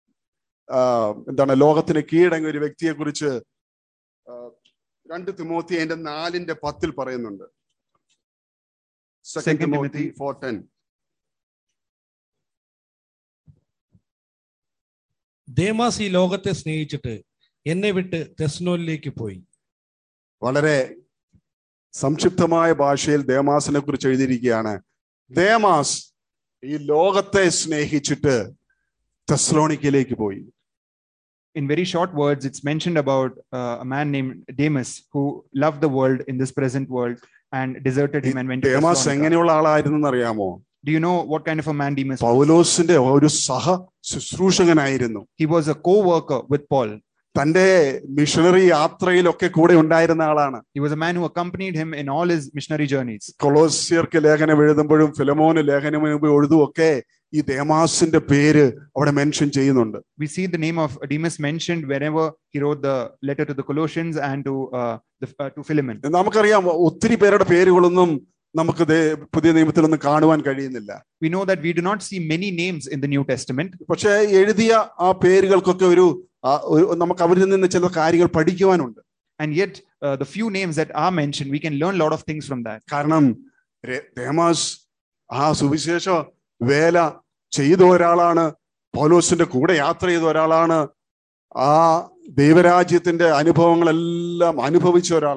ആ, എന്താണ് ലോകത്തിന് കീഴടങ്ങിയ ഒരു വ്യക്തിയെ കുറിച്ച് രണ്ട് തിമോത്തി അതിന്റെ നാലിന്റെ പത്തിൽ പറയുന്നുണ്ട് Second second Timothy Timothy. Four ten Demas ഈ ലോകത്തെ സ്നേഹിച്ചിട്ട് എന്നെ വിട്ട് തെസ്നോലിലേക്ക് പോയി വളരെ സംക്ഷിപ്തമായ ഭാഷയിൽ ദേമാസിനെ കുറിച്ച് എഴുതിയിരിക്കുകയാണ് ദേമാസ് ഈ ലോകത്തെ സ്നേഹിച്ചിട്ട് തെസ്ലോണിക്കയിലേക്ക് പോയി In very short words, it's mentioned about uh, a man named Demas who loved the world in this present world and deserted him and went to Demas Thessalonica. എങ്ങനെയുള്ള ആളായിരുന്നു അറിയാമോ Do you know what kind of a man Demas was? പൗലോസിന്റെ ഒരു സഹ ശുശ്രൂഷകനായിരുന്നു He was a co-worker with Paul. തന്റെ മിഷണറി യാത്രയിലൊക്കെ കൂടെ ഉണ്ടായിരുന്ന ആളാണ് He was a man who accompanied him in all his missionary journeys. കൊളോസിയർക്ക് ലേഖനം എഴുതുമ്പോഴും ഫിലമോന് ലേഖനം എഴുതുമ്പോഴും ഒക്കെ ഈ ദേമാസിന്റെ പേര് അവിടെ മെൻഷൻ ചെയ്യുന്നുണ്ട് We see the name of Demas mentioned whenever he wrote the letter to the Colossians and to uh, the, uh, to Philemon. നമുക്കറിയാം ഒത്തിരി പേരുടെ പേരുകളൊന്നും നമുക്ക് ദേ- പുതിയ നിയമത്തിലൊന്നും കാണുവാൻ കഴിയുന്നില്ല We know that we do not see many names in the New Testament, പക്ഷെ എഴുതിയ ആ പേരുകൾക്കൊക്കെ ഒരു ആ, ഒരു- നമുക്ക് അവരിൽ നിന്ന് ചില കാര്യങ്ങൾ പഠിക്കുവാനുണ്ട് and yet uh, the few names that are mentioned, we can learn a lot of things from that. കാരണം രെ- ദേമാസ് ആ സുവിശേഷ വേല ചെയ്ത ഒരാളാണ് പൗലോസിന്റെ കൂടെ യാത്ര ചെയ്ത ഒരാളാണ് ആ ദൈവരാജ്യത്തിന്റെ അനുഭവങ്ങളെല്ലാം അനുഭവിച്ച ഒരാളാണ്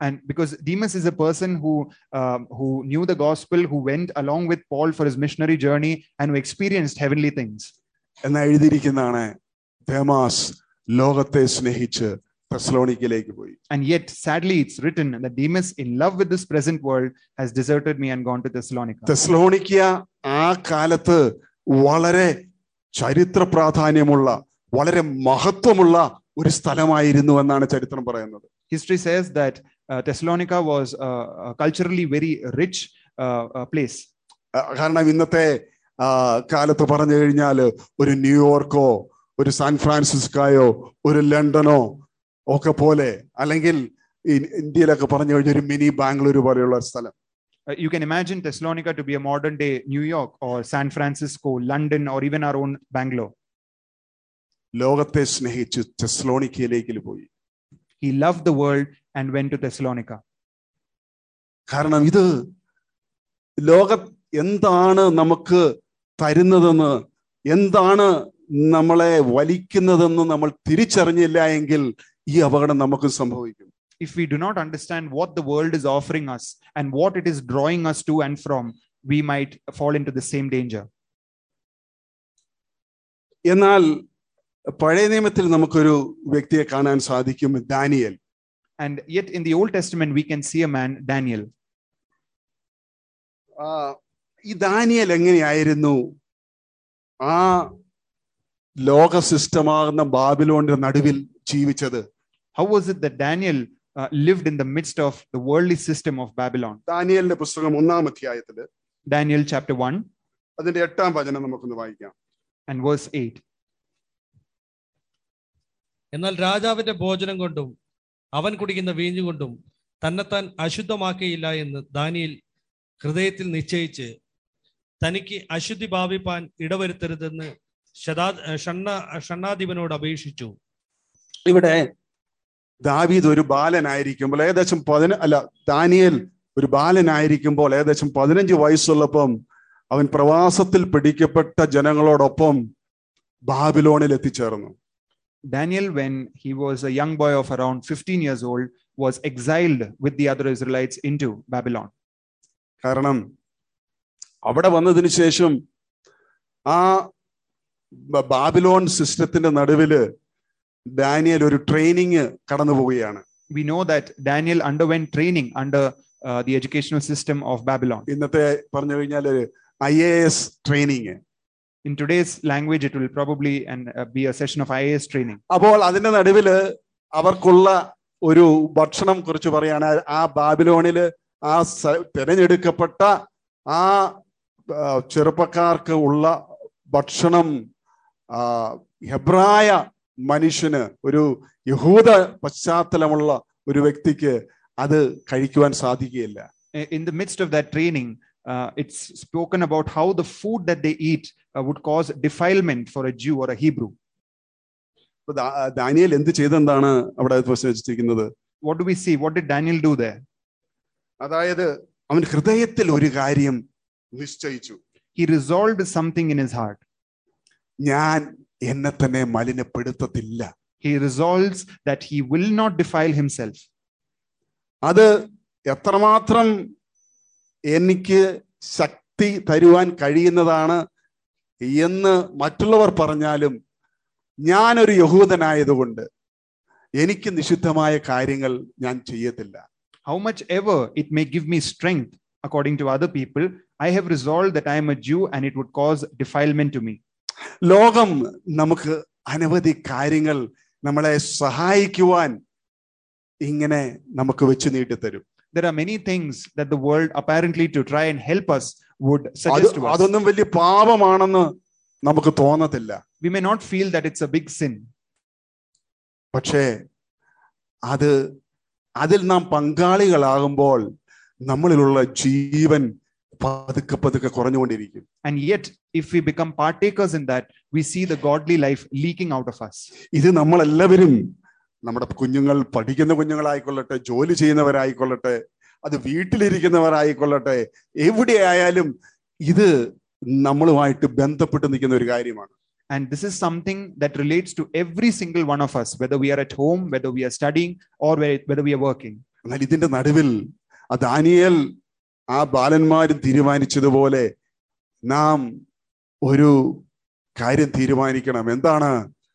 And because Demas is a person who um, who knew the gospel, who went along with Paul for his missionary journey, and who experienced heavenly things. എന്ന് എഴുതിയിരിക്കുന്നതാണ് ദേമാസ് ലോകത്തെ സ്നേഹിച്ച് തെസ്ലോണിക്കിലേക്ക് പോയി And yet, sadly, it's written that Demas, in love with this present world, has deserted me and gone to Thessalonica. Thessalonica ആ കാലത്ത് വളരെ ചരിത്ര പ്രാധാന്യമുള്ള വളരെ മഹത്വമുള്ള ഒരു സ്ഥലമായിരുന്നു എന്നാണ് ചരിത്രം പറയുന്നത് History says that uh, Thessalonica was uh, a culturally very rich uh, uh, place. ആ, കാരണം ഇന്നത്തെ ആ, കാലത്ത് പറഞ്ഞു കഴിഞ്ഞാൽ ഒരു ന്യൂയോർക്കോ ഒരു സാൻ ഫ്രാൻസിസ്കോയോ ഒരു ലണ്ടനോ ഒക്കെ പോലെ അല്ലെങ്കിൽ ഈ ഇന്ത്യയിലൊക്കെ പറഞ്ഞു കഴിഞ്ഞാൽ ഒരു മിനി ബാംഗ്ലൂർ പോലെയുള്ള ഒരു സ്ഥലം Uh, you can imagine Thessalonica to be a modern day New York or San Francisco, London, or even our own Bangalore. ലോകത്തെ സ്നേഹിച്ച് തെസ്ലോണിക്കയിലേക്ക് പോയി He loved the world and went to Thessalonica. കാരണം ഇത് ലോക എന്താണ് നമുക്ക് തരുന്നതെന്ന് എന്താണ് നമ്മളെ വലിക്കുന്നതെന്ന് നമ്മൾ തിരിച്ചറിഞ്ഞില്ല എങ്കിൽ ഈ അപകടം നമുക്ക് സംഭവിക്കും If we do not understand what the world is offering us and what it is drawing us to and from, we might fall into the same danger. എന്നാൽ പഴയ നിയമത്തിൽ നമുക്കൊരു വ്യക്തിയെ കാണാൻ സാധിക്കും Daniel And yet, in the Old Testament, we can see a man, Daniel. ആ, ഈ ദാനിയൽ എങ്ങനെയായിരുന്നു ആ ലോക സിസ്റ്റമാകുന്ന ബാബിലോണിന്റെ നടുവിൽ ജീവിച്ചത് How was it that Daniel uh, lived in the midst of the worldly system of Babylon? ദാനിയലിന്റെ പുസ്തകം ഒന്നാം അധ്യായത്തില് Daniel chapter 1 അതിന്റെ എട്ടാം വചനം നമുക്കൊന്ന് വായിക്കാം and verse 8. എന്നാൽ രാജാവിന്റെ ഭോജനം കൊണ്ടും അവൻ കുടിക്കുന്ന വീഞ്ഞുകൊണ്ടും തന്നെത്താൻ അശുദ്ധമാക്കിയില്ല എന്ന് ദാനിയിൽ ഹൃദയത്തിൽ നിശ്ചയിച്ച് തനിക്ക് അശുദ്ധി ഭാവിപ്പാൻ ഇടവരുത്തരുതെന്ന് ശതാ ഷണ്ണ ഷണ്ണാധിപനോട് അപേക്ഷിച്ചു ഇവിടെ ദാവീദ് ഒരു ബാലനായിരിക്കുമ്പോൾ ഏകദേശം പതിന അല്ല ദാനിയേൽ ഒരു ബാലനായിരിക്കുമ്പോൾ ഏകദേശം പതിനഞ്ച് വയസ്സുള്ളപ്പം അവൻ പ്രവാസത്തിൽ പിടിക്കപ്പെട്ട ജനങ്ങളോടൊപ്പം ബാബിലോണിൽ എത്തിച്ചേർന്നു Daniel, when he was a young boy of around 15 years old, was exiled with the other Israelites into Babylon. കാരണം അവിടെ വന്നതിന് ശേഷം ആ ബ- ബാബിലോൺ സിസ്റ്റത്തിന്റെ നടുവില് ഡാനിയൽ ഒരു ട്രെയിനിങ് കടന്നു പോവുകയാണ് We know that Daniel underwent training under uh, the educational system of Babylon. ഇന്നത്തെ പറഞ്ഞു കഴിഞ്ഞാൽ I A S training In today's language, it will probably and uh, be a session of IAS training. അപ്പോൾ അതിന്റെ നടുവില് അവർക്കുള്ള ഒരു ഭക്ഷണം കുറിച്ച് പറയാണ് ആ ബാബിലോണില് ആ സ- തിരഞ്ഞെടുക്കപ്പെട്ട ആ ആ, ചെറുപ്പക്കാർക്ക് ഉള്ള ഭക്ഷണം ആ, ഹെബ്രായ മനുഷ്യന് ഒരു യഹൂദ പശ്ചാത്തലമുള്ള ഒരു വ്യക്തിക്ക് അത് കഴിക്കുവാൻ സാധിക്കുകയില്ല I- In the midst of that training, uh, it's spoken about how the food that they eat uh, would cause defilement for a Jew or a Hebrew. അപ്പൊ ദാ- ദാനിയേൽ എന്ത് ചെയ്തെന്താണ് അവിടെ വെച്ചിരിക്കുന്നത് What do we see? What did Daniel do there? അതായത് അവൻ ഹൃദയത്തിൽ ഒരു കാര്യം നിശ്ചയിച്ചു He resolved something in his heart. ഞാൻ എന്നെ തന്നെ മലിനപ്പെടുത്തത്തില്ല He resolves that he will not defile himself. അത് എത്രമാത്രം എനിക്ക് ശക്തി തരുവാൻ കഴിയുന്നതാണ് എന്ന് മറ്റുള്ളവർ പറഞ്ഞാലും ഞാനൊരു യഹൂദനായതുകൊണ്ട് എനിക്ക് നിഷിദ്ധമായ കാര്യങ്ങൾ ഞാൻ ചെയ്യത്തില്ല How much ever it may give me strength, according to other people, I have resolved that I am a Jew and it would cause defilement to me. ലോകം നമുക്ക് അനവധി കാര്യങ്ങൾ നമ്മളെ സഹായിക്കുവാൻ ഇങ്ങനെ നമുക്ക് വെച്ച് നീട്ടിത്തരും There are many things that the world, apparently to try and help us, would അത് suggest to us. അതൊന്നും വലിയ പാപമാണെന്ന് നമുക്ക് തോന്നത്തില്ല We may not feel that it's a big sin, പക്ഷേ അത് അതിൽ നാം പങ്കാളികളാകുമ്പോൾ നമ്മളിലുള്ള ജീവൻ പതുക്കെ പതുക്കെ കുറഞ്ഞുകൊണ്ടിരിക്കും and yet, if we become partakers in that, we see the godly life leaking out of us. ഇത് നമ്മളെല്ലാവരും നമ്മുടെ കുഞ്ഞുങ്ങൾ പഠിക്കുന്ന കുഞ്ഞുങ്ങളായിക്കൊള്ളട്ടെ ജോലി ചെയ്യുന്നവരായിക്കൊള്ളട്ടെ അത് വീട്ടിലിരിക്കുന്നവരായിക്കൊള്ളട്ടെ എവിടെയായാലും ഇത് നമ്മളുമായിട്ട് ബന്ധപ്പെട്ട് നിൽക്കുന്ന ഒരു കാര്യമാണ് And this is something that relates to every single one of us, whether we are at home, whether we are studying, or whe- whether we are working. എന്നാൽ ഇതിന്റെ നടുവിൽ ആ ദാനിയേൽ ആ ബാലന്മാരും തീരുമാനിച്ചതുപോലെ നാം ഒരു കാര്യം തീരുമാനിക്കണം എന്താണ്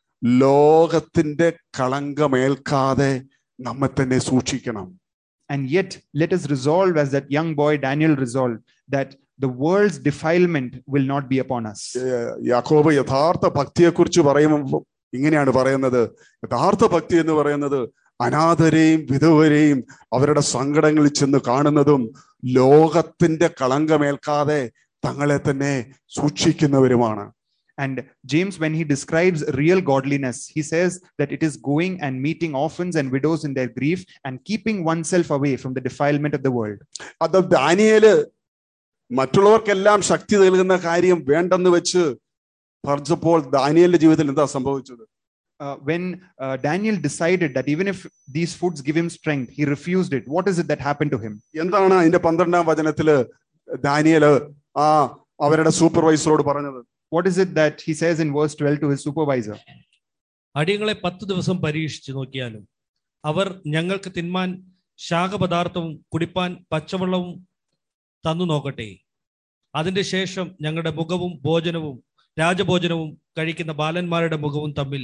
ലോകത്തിന്റെ കളങ്കമേൽക്കാതെ നമ്മെ തന്നെ സൂക്ഷിക്കണം And yet, let us resolve, as that young boy Daniel resolved, that the world's defilement will not be upon us. ഏഹ് യാക്കോബ് യഥാർത്ഥ ഭക്തിയെക്കുറിച്ച് പറയുമ്പോൾ ഇങ്ങനെയാണ് പറയുന്നത് യഥാർത്ഥ ഭക്തി എന്ന് പറയുന്നത് അനാഥരെയും വിധവരെയും അവരുടെ സങ്കടങ്ങളിൽ ചെന്ന് കാണുന്നതും ലോകത്തിന്റെ കളങ്കമേൽക്കാതെ തങ്ങളെ തന്നെ സൂക്ഷിക്കുന്നവരുമാണ് And James, when he describes real godliness, he says that it is going and meeting orphans and widows in their grief and keeping oneself away from the defilement of the world. അത് ദാനിയേല് മറ്റുള്ളവർക്കെല്ലാം ശക്തി നൽകുന്ന കാര്യം വേണ്ടെന്ന് വെച്ച് പറഞ്ഞപ്പോൾ ദാനിയലിന്റെ ജീവിതത്തിൽ എന്താ സംഭവിച്ചത് Uh, when uh, Daniel decided that even if these foods give him strength, he refused it. What is it that happened to him? എന്താണ് അതിന്റെ പന്ത്രണ്ടാം വചനത്തില് ദാനിയല് ആ അവരുടെ സൂപ്പർവൈസറോട് പറഞ്ഞത് What is it that he says in verse 12 to his supervisor? അടിയങ്ങളെ പത്ത് ദിവസം പരീക്ഷിച്ചു നോക്കിയാലും അവർ ഞങ്ങൾക്ക് തിന്മാൻ ശാഖപദാർത്ഥവും കുടിപ്പാൻ പച്ചവെള്ളവും തന്നു നോക്കട്ടെ അതിന്റെ ശേഷം ഞങ്ങളുടെ മുഖവും ഭോജനവും രാജഭോജനവും കഴിക്കുന്ന ബാലന്മാരുടെ മുഖവും തമ്മിൽ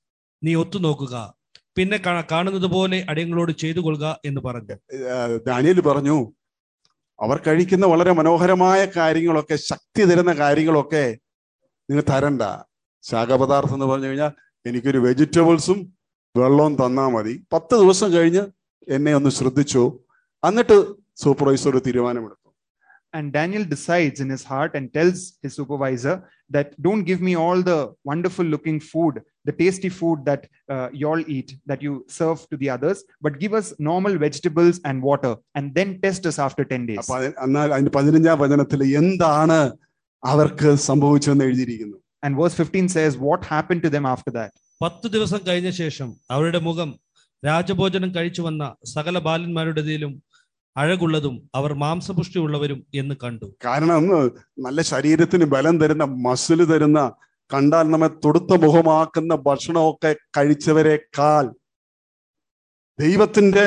നീ ഒത്തുനോക്കുക പിന്നെ കാ- കാണുന്നത് പോലെ അടിയങ്ങളോട് ചെയ്തു കൊള്ളുക എന്ന് പറഞ്ഞു ഏഹ് ദാനിയേൽ പറഞ്ഞു അവർ കഴിക്കുന്ന വളരെ മനോഹരമായ കാര്യങ്ങളൊക്കെ ശക്തി തരുന്ന കാര്യങ്ങളൊക്കെ നിങ്ങൾ തരണ്ട ശാഖപദാർത്ഥം എന്ന് പറഞ്ഞു കഴിഞ്ഞാൽ എനിക്കൊരു വെജിറ്റബിൾസും വെള്ളവും തന്നാ മതി പത്ത് ദിവസം കഴിഞ്ഞ് എന്നെ ഒന്ന് ശ്രദ്ധിച്ചു എന്നിട്ട് സൂപ്പർവൈസർ ഒരു തീരുമാനമെടുത്തു And Daniel decides in his heart and tells his supervisor that don't give me all the wonderful looking food, the tasty food that uh, y'all eat, that you serve to the others, but give us normal vegetables and water and then test us after 10 days. അപ്പൊ അത് എന്നാൽ അതിന്റെ പതിനഞ്ചാം വചനത്തിൽ എന്താണ് അവർക്ക് സംഭവിച്ചതെന്ന് എഴുതിയിരിക്കുന്നു And verse 15 says, What happened to them after that? പത്ത് ദിവസം കഴിഞ്ഞ ശേഷം അവരുടെ മുഖം രാജഭോജനം കഴിച്ചു വന്ന സകല ബാലന്മാരുടേതിലും അഴകുള്ളതും അവർ മാംസപുഷ്ടിയുള്ളവരും എന്ന് കണ്ടു കാരണം ഒന്ന് നല്ല ശരീരത്തിന് ബലം തരുന്ന മസിൽ തരുന്ന കണ്ടാൽ നമ്മെ തൊടുത്ത മുഖമാക്കുന്ന ഭക്ഷണമൊക്കെ കഴിച്ചവരെക്കാൾ ദൈവത്തിന്റെ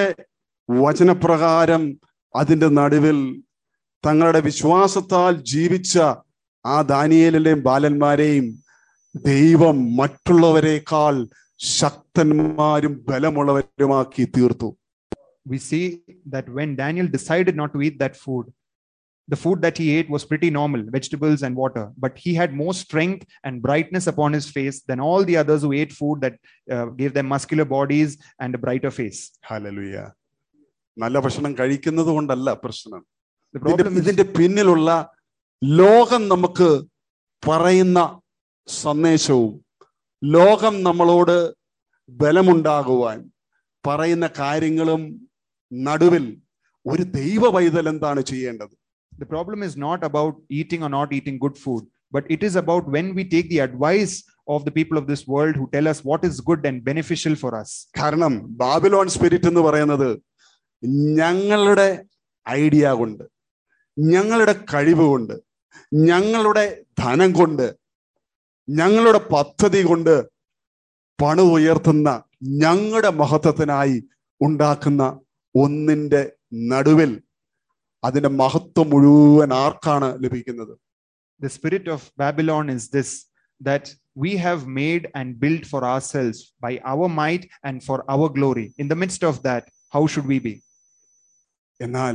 വചനപ്രകാരം അതിന്റെ നടുവിൽ തങ്ങളുടെ വിശ്വാസത്താൽ ജീവിച്ച ആ ദാനിയേലിലെയും ബാലന്മാരെയും ദൈവം മറ്റുള്ളവരെക്കാൾ ശക്തന്മാരും ബലമുള്ളവരുമാക്കി തീർത്തു We see that when Daniel decided not to eat that food, the food that he ate was pretty normal vegetables and water, but he had more strength and brightness upon his face than all the others who ate food that uh, gave them muscular bodies and a brighter face. ഹല്ലേലൂയ നല്ല ഭക്ഷണം കഴിക്കുന്നത് കൊണ്ടല്ല പ്രശ്നം The ഇതിന്റെ problem is ഇതിന്റെ പിന്നിലുള്ള ലോകം നമുക്ക് പറയുന്ന സന്ദേശവും ലോകം നമ്മളോട് ബലമുണ്ടാകുവാൻ പറയുന്ന കാര്യങ്ങളും നടുവിൽ ഒരു ദൈവ പൈതൽ എന്താണ് ചെയ്യേണ്ടത് the problem is not about eating or not eating good food, but it is about when we take the advice of the people of this world who tell us what is good and beneficial for us. കാരണം ബാബിലോൺ സ്പിരിറ്റ് എന്ന് പറയുന്നത് ഞങ്ങളുടെ ഐഡിയ കൊണ്ട് ഞങ്ങളുടെ കഴിവ് കൊണ്ട് ഞങ്ങളുടെ ധനം കൊണ്ട് ഞങ്ങളുടെ പദ്ധതി കൊണ്ട് പണു ഉയർത്തുന്ന ഞങ്ങളുടെ മഹത്വത്തിനായി ഉണ്ടാക്കുന്ന ഒന്നിന്റെ നടുവിൽ അതിന്റെ മഹത്വം മുഴുവൻ ആർക്കാണ് ലഭിക്കുന്നത് The spirit of Babylon is this that we have made and built for ourselves by our might and for our glory. In the midst of that, how should we be? എന്നാൽ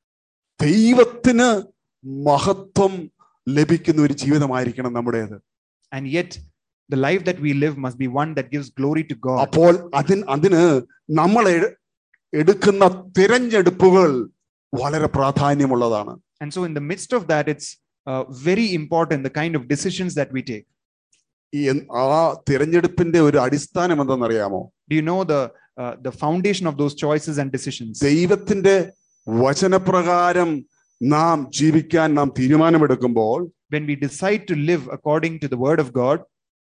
ദൈവത്തിന് മഹത്വം ലഭിക്കുന്ന ഒരു ജീവിതമായിരിക്കണം നമ്മുടേത് And yet, the life that we live must be one that gives glory to God. അപ്പോൾ അതിന് അതിന് നമ്മൾ എ- എടുക്കുന്ന തിരഞ്ഞെടുപ്പുകൾ വളരെ പ്രാധാന്യമുള്ളതാണ് And so, in the midst of that, it's uh, very important the kind of decisions that we take. ഈ എൻ- ആ തിരഞ്ഞെടുപ്പിന്റെ ഒരു അടിസ്ഥാനം എന്തെന്നറിയാമോ Do you know the uh, the foundation of those choices and decisions? ദൈവത്തിന്റെ വചനപ്രകാരം നാം ജീവിക്കാൻ നാം തീരുമാനമെടുക്കുമ്പോൾ When we decide to live according to the word of God,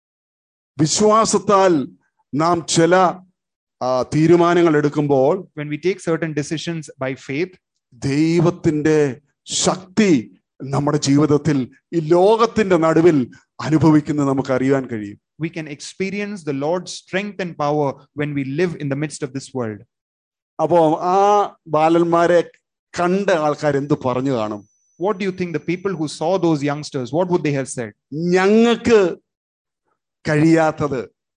വിശ്വാസത്താൽ നാം ചില ആ, തീരുമാനങ്ങൾ എടുക്കുമ്പോൾ when we take certain decisions by faith, ദൈവത്തിന്റെ ശക്തി നമ്മുടെ ജീവിതത്തിൽ ഈ ലോകത്തിന്റെ നടുവിൽ അനുഭവിക്കുന്നത് നമുക്ക് അറിയാൻ കഴിയും we can experience the Lord's strength and power when we live in the midst of this world. അപ്പോ ആ ബാലന്മാരെ കണ്ട ആൾക്കാർ എന്ത് പറഞ്ഞു കാണും What do you think the people who saw those youngsters, what would they have said? ഞങ്ങൾക്ക് കഴിയാത്തത്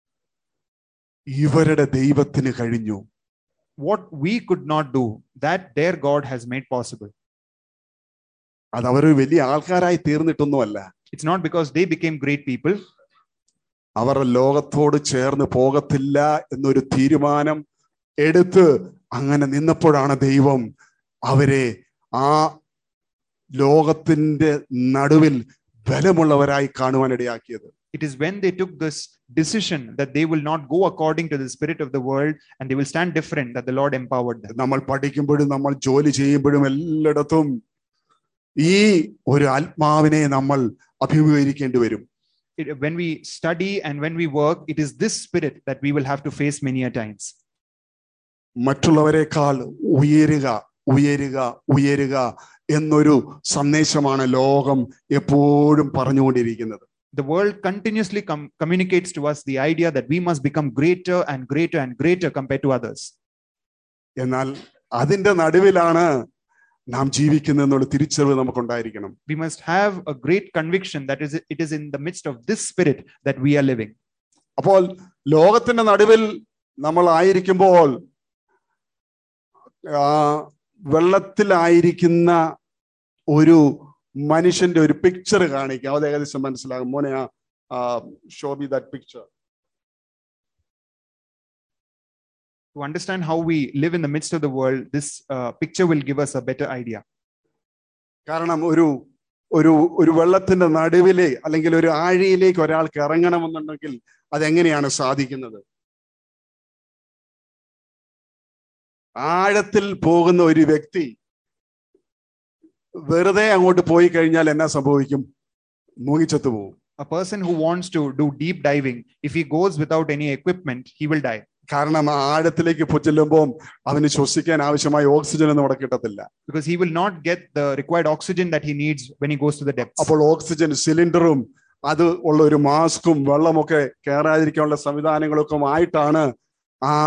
ഇവരുടെ ദൈവത്തിന് കഴിഞ്ഞു What we could not do, that their God has made possible. അത് അവർ വലിയ ആൾക്കാരായി തീർന്നിട്ടൊന്നുമല്ല It's not because they became great people, അവർ ലോകത്തോട് ചേർന്ന് പോകത്തില്ല എന്നൊരു തീരുമാനം എടുത്ത് അങ്ങനെ നിന്നപ്പോഴാണ് ദൈവം അവരെ ആ ലോകത്തിന്റെ നടുവിൽ ബലമുള്ളവരായി കാണുവാൻ ഇടയാക്കിയത് it is when they took this decision that they will not go according to the spirit of the world and they will stand different that the Lord empowered them. നമ്മൾ പഠിക്കുമ്പോഴും നമ്മൾ ജോലി ചെയ്യുമ്പോഴും എല്ലായിടത്തും ഈ ഒരു ആത്മാവിനെ നമ്മൾ അഭിമുഖീകരിക്കേണ്ടി വരും It- when we study and when we work, it is this spirit that we will have to face many a times. മറ്റുള്ളവരെക്കാൾ ഉയരുക ഉയരുക ഉയരുക എന്നൊരു സന്ദേശമാണ് ലോകം എപ്പോഴും പറഞ്ഞുകൊണ്ടിരിക്കുന്നത് The world continuously com- communicates to us the idea that we must become greater and greater and greater compared to others. എന്നാൽ അതിന്റെ നടുവിലാണ് നാം ജീവിക്കുന്നത് എന്നുള്ള തിരിച്ചറിവ് നമുക്കുണ്ടായിരിക്കണം We must have a great conviction that is it is in the midst of this spirit that we are living. അപ്പോൾ ലോകത്തിന്റെ നടുവിൽ നമ്മൾ ആയിരിക്കുമ്പോൾ ആ വെള്ളത്തിലായിരിക്കുന്ന ഒരു മനുഷ്യന്റെ ഒരു പിക്ചർ കാണിക്കാം അത് ഏകദേശം മനസ്സിലാകും മോനെ ആ ഷോബി that picture To understand how we live in the midst of the world, this uh, picture will give us a better idea. കാരണം ഒരു ഒരു ഒരു വെള്ളത്തിന്റെ നടുവിലെ അല്ലെങ്കിൽ ഒരു ആഴിയിലേക്ക് ഒരാൾക്ക് ഇറങ്ങണമെന്നുണ്ടെങ്കിൽ അതെങ്ങനെയാണ് സാധിക്കുന്നത് ആഴത്തിൽ പോകുന്ന ഒരു വ്യക്തി വെറുതെ അങ്ങോട്ട് പോയി കഴിഞ്ഞാൽ എന്നാ സംഭവിക്കും മൂങ്ങിച്ചത്തു പോകും A person who wants to do deep diving, if he goes without any equipment, he will die കാരണം ആ ആഴത്തിലേക്ക് പോ- ചെല്ലുമ്പോൾ അവന് ശ്വസിക്കാൻ ആവശ്യമായ ഓക്സിജൻ ഒന്നും അവിടെ കിട്ടത്തില്ല because he will not get the required oxygen that he needs when he goes to the depths. അപ്പോൾ ഓക്സിജൻ സിലിണ്ടറും അത് ഉള്ള ഒരു മാസ്കും വെള്ളമൊക്കെ കയറാതിരിക്കാനുള്ള സംവിധാനങ്ങളൊക്കെ ആയിട്ടാണ് ആ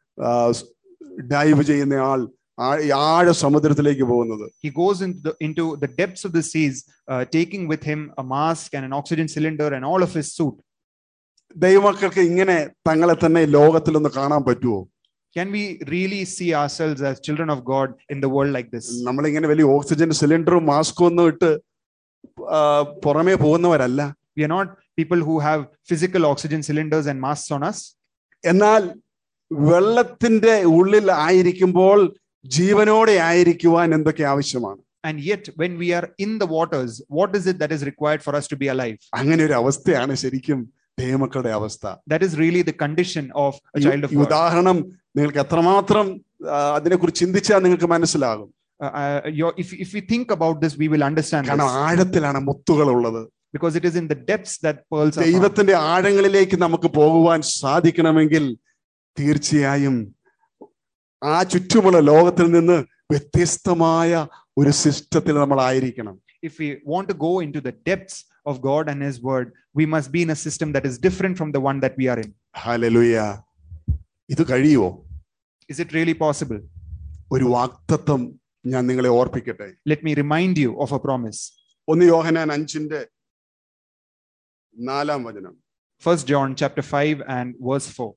ഡൈവ് ചെയ്യുന്ന ആൾ ആ- ഈ ആഴ സമുദ്രത്തിലേക്ക് പോകുന്നത് He goes into the, into the depths of the seas, uh, taking with him a mask and an oxygen cylinder and all of his suit. ദൈവമക്കൾക്ക് ഇങ്ങനെ തങ്ങളെ തന്നെ ലോകത്തിലൊന്ന് കാണാൻ പറ്റുമോ Can we really see ourselves as children of God in the world like this? നമ്മളിങ്ങനെ വലിയ ഓക്സിജൻ സിലിണ്ടറും മാസ്കും ഒന്നും ഇട്ട് ആ, പുറമേ പോകുന്നവരല്ല We are not people who have physical oxygen cylinders and masks on us. എന്നാൽ വെള്ളത്തിന്റെ ഉള്ളിൽ ആയിരിക്കുമ്പോൾ ജീവനോടെ ആയിരിക്കുവാൻ എന്തൊക്കെ ആവശ്യമാണ് And yet, when we are in the waters, what is it that is required for us to be alive? അങ്ങനെ ഒരു അവസ്ഥയാണ് ശരിക്കും ദൈവമക്കളുടെ അവസ്ഥ That is really the condition of a ഈ- child of ഈ God. ഉദാഹരണം നിങ്ങൾക്ക് എത്രമാത്രം ആ, അതിനെക്കുറിച്ച് ചിന്തിച്ചാൽ നിങ്ങൾക്ക് മനസ്സിലാകും Uh, uh, your, if, if we think about this, we will understand കാരണം this ആഴത്തിലാണ് മുത്തുകൾ ഉള്ളത് because it is in the depths that pearls are. found. ദൈവത്തിന്റെ ആഴങ്ങളിലേക്ക് നമുക്ക് പോകുവാൻ സാധിക്കണമെങ്കിൽ തീർച്ചയായും ആ ചുറ്റുമുള്ള ലോകത്തിൽ നിന്ന് വ്യത്യസ്തമായ ഒരു സിസ്റ്റത്തിൽ നമ്മൾ ആയിരിക്കണം If we want to go into the depths of God and His Word, we must be in a system that is different from the one that we are in. ഹല്ലേലൂയ ഇത് കഴിയുമോ Is it really possible? ഒരു വാക്തത്വം ഞാൻ നിങ്ങളെ ഓർപ്പിക്കട്ടെ Let me remind you of a promise. ഒന്ന് യോഹനാൻ അഞ്ചിന്റെ നാലാം വചനം First John chapter 5 and verse 4.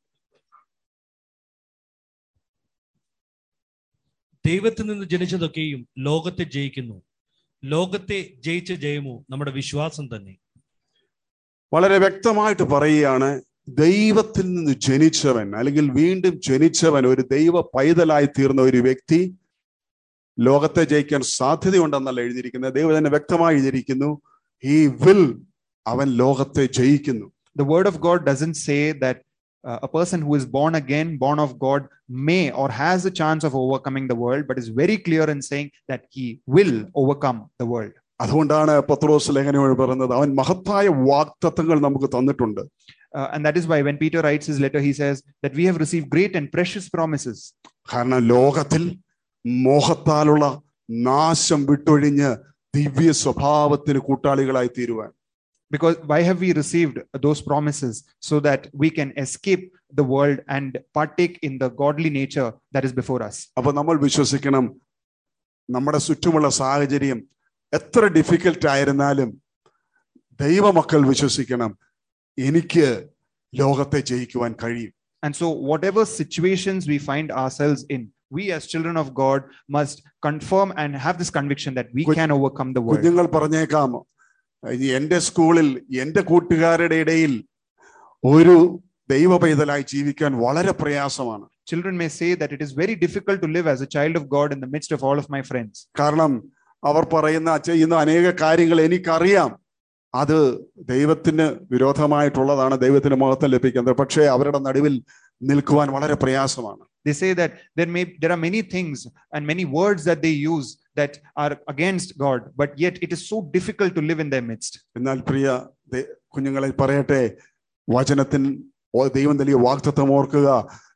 ദൈവത്തിൽ നിന്ന് ജനിച്ചതൊക്കെയും ലോകത്തെ ജയിക്കുന്നു ലോകത്തെ ജയിച്ച ജയമോ നമ്മുടെ വിശ്വാസം തന്നെ വളരെ വ്യക്തമായിട്ട് പറയുകയാണ് ദൈവത്തിൽ നിന്ന് ജനിച്ചവൻ അല്ലെങ്കിൽ വീണ്ടും ജനിച്ചവൻ ഒരു ദൈവ പൈതലായി തീർന്ന ഒരു വ്യക്തി ലോകത്തെ ജയിക്കാൻ സാധ്യതയുണ്ടെന്നല്ല എഴുതിയിരിക്കുന്നത് ദൈവം തന്നെ വ്യക്തമായി എഴുതിയിരിക്കുന്നു ഈ വിൽ അവൻ ലോകത്തെ ജയിക്കുന്നു The Word of God doesn't say that uh, a person who is born again, born of God, may or has a chance of overcoming the world, but is very clear in saying that he will overcome the world. അതുകൊണ്ടാണ് പത്രോസ് ലേഖനം പറയുന്നത് അവൻ മഹത്തായ വാക്തത്വങ്ങൾ നമുക്ക് തന്നിട്ടുണ്ട് Uh, and that is why when Peter writes his letter, he says that we have received great and precious promises. കാരണം ലോകത്തിൽ മോഹത്താലുള്ള നാശം വിട്ടൊഴിഞ്ഞ് ദിവ്യ സ്വഭാവത്തിന് കൂട്ടാളികളായി തീരുവാൻ Because why have we received those promises? So that we can escape the world and partake in the godly nature that is before us. അപ്പൊ നമ്മൾ വിശ്വസിക്കണം നമ്മുടെ ചുറ്റുമുള്ള സാഹചര്യം എത്ര ഡിഫിക്കൽട്ട് ആയിരുന്നാലും ദൈവമക്കൾ വിശ്വസിക്കണം എനിക്ക് ലോകത്തെ ജയിക്കുവാൻ കഴിയും And so, whatever situations we find ourselves in, we as children of God must confirm and have this conviction that we Kuny- can overcome the world. കുഞ്ഞുങ്ങൾ പറഞ്ഞേക്കാം "ഇനി എന്റെ സ്കൂളിൽ എന്റെ കൂട്ടുകാരുടെ ഇടയിൽ ഒരു ദൈവ പൈതലായി ജീവിക്കാൻ വളരെ പ്രയാസമാണ് Children may say that it is very difficult to live as a child of God in the midst of all of my friends. കാരണം അവർ പറയുന്ന ചെയ്യുന്ന അനേക കാര്യങ്ങൾ എനിക്കറിയാം അത് ദൈവത്തിന് വിരോധമായിട്ടുള്ളതാണ് ദൈവത്തിന് മഹത്വം ലഭിക്കുന്നത് പക്ഷേ അവരുടെ നടുവിൽ നിൽക്കുവാൻ വളരെ പ്രയാസമാണ് They say that there may there are many things and many words that they use that are against God, but yet it is so difficult to live in their midst. എന്നാൽ പ്രിയ ദേ- കുഞ്ഞുങ്ങളെ പറയട്ടെ വചനത്തിൽ ഓ- ദൈവം നൽകിയ വാക്തത്വം ഓർക്കുക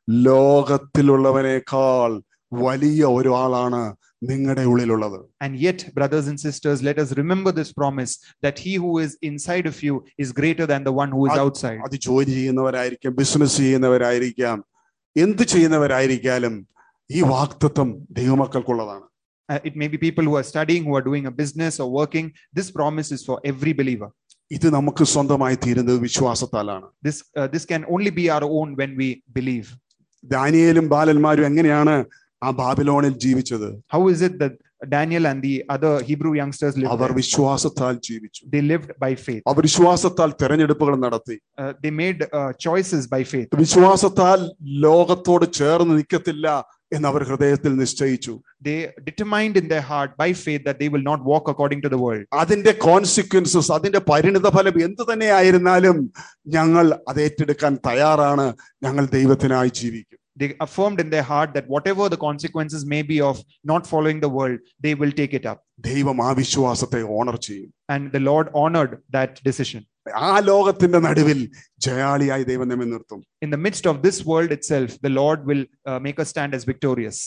ലോകത്തിലുള്ളവനേക്കാൾ വലിയ ഒരാളാണ് നിങ്ങളുടെ ഉള്ളിലുള്ളത് And yet, brothers and sisters, let us remember this promise that he who is inside of you is greater than the one who is Ad- outside. അത് ജോലി ചെയ്യുന്നവരായിരിക്കാം ബിസിനസ് ചെയ്യുന്നവരായിരിക്കാം എന്ത് ചെയ്യുന്നവരായിരിക്കാലും ഈ വാക്തത്വം ദൈവമക്കൾക്കുള്ളതാണ് Uh, it may be people who are studying, who are doing a business or working. This promise is for every believer. ഇത് നമുക്ക് സ്വന്തമായി തീരുന്നത് വിശ്വാസത്താലാണ് This uh, this can only be our own when we believe. ദാനിയേലും ബാലന്മാരും എങ്ങനെയാണ് ആ ബാബിലോണിൽ ജീവിച്ചത് How is it that Daniel and the other Hebrew youngsters lived? Our there? വിശ്വാസത്താൽ ജീവിച്ചു They lived by faith. അവർ വിശ്വാസത്താൽ തെരഞ്ഞെടുപ്പുകൾ നടത്തി Uh, they made uh, choices by faith. വിശ്വാസത്താൽ ലോകത്തോട് ചേർന്ന് നിൽക്കത്തില്ല എന്ന് അവർ ഹൃദയത്തിൽ നിശ്ചയിച്ചു They determined in their heart by faith that they will not walk according to the world. അതിന്റെ കോൺസിക്വൻസസ് അതിന്റെ പരിണിത ഫലം എന്ത് തന്നെ ആയിരുന്നാലും ഞങ്ങൾ അത് ഏറ്റെടുക്കാൻ തയ്യാറാണ് ഞങ്ങൾ ദൈവത്തിനായി ജീവിക്കും They affirmed in their heart that whatever the consequences may be of not following the world, they will take it up. ദൈവം ആ വിശ്വാസത്തെ ഓണർ ചെയ്യും And the Lord honored that decision. ആ ലോകത്തിന്റെ നടുവിൽ ജയാളിയായി ദൈവം നമ്മെ നിർത്തും In the midst of this world itself, the Lord will uh, make us stand as victorious.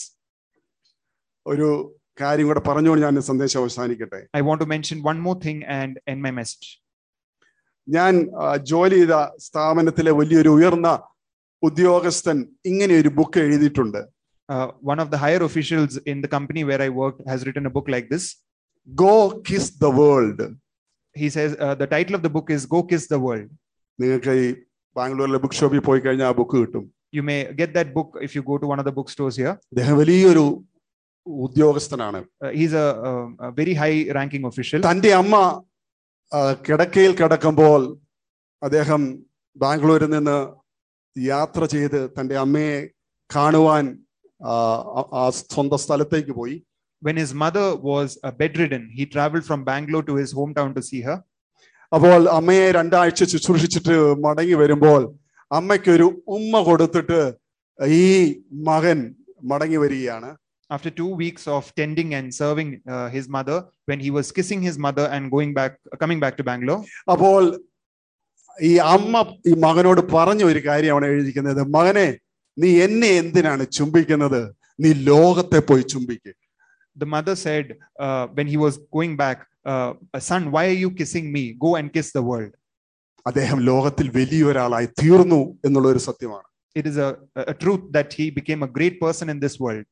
ഒരു കാര്യം കൂടെ പറഞ്ഞുകൊണ്ട് ഞാൻ സന്ദേശം അവസാനിക്കട്ടെ I want to mention one more thing and end my message. ഞാൻ ആ, ജോലി ചെയ്ത സ്ഥാപനത്തിലെ വലിയൊരു ഉയർന്ന ഉദ്യോഗസ്ഥൻ ഇങ്ങനെ ഒരു ബുക്ക് എഴുതിയിട്ടുണ്ട് Uh, one of the higher officials in the company where I worked has written a book like this. Go kiss the world He says uh, the title of the book is Go Kiss the World. നിങ്ങൾക്ക് ഈ ബാംഗ്ലൂരിലെ ബുക്ക് ഷോപ്പിൽ പോയി കഴിഞ്ഞാൽ ആ ബുക്ക് കിട്ടും You may get that book if you go to one of the bookstores here. അദ്ദേഹം വലിയൊരു ഉദ്യോഗസ്ഥനാണ് Uh, he's a, a, a very high ranking official. തന്റെ അമ്മ ആ, കിടക്കയിൽ കിടക്കുമ്പോൾ അദ്ദേഹം ബാംഗ്ലൂരിൽ നിന്ന് യാത്ര ചെയ്ത് തന്റെ അമ്മയെ കാണുവാൻ ആ, ആ- ആ സ്വന്തം സ്ഥലത്തേക്ക് പോയി When his mother was uh, bedridden, he traveled from Bangalore to his hometown to see her. അപ്പോൾ അമ്മയെ രണ്ടാഴ്ച ശുശ്രൂഷിച്ചിട്ട് മടങ്ങി വരുമ്പോൾ അമ്മയ്ക്കൊരു ഉമ്മ കൊടുത്തിട്ട് ഈ മകൻ മടങ്ങി വരികയാണ് After two weeks of tending and serving uh, his mother, when he was kissing his mother and going back, coming back to Bangalore, അപ്പോൾ ഈ അമ്മ ഈ മകനോട് പറഞ്ഞ ഒരു കാര്യമാണ് എഴുതിക്കുന്നത് മകനെ നീ എന്നെ എന്തിനാണ് ചുംബിക്കുന്നത് നീ ലോകത്തെ പോയി ചുംബിക്ക് the mother said, uh, when he was going back, uh, Son, why are you kissing me? Go and kiss the world. അദ്ദേഹം ലോകത്തിൽ വലിയൊരാളായി തീർന്നു എന്നുള്ള ഒരു സത്യമാണ് It is a, a truth that he became a great person in this world.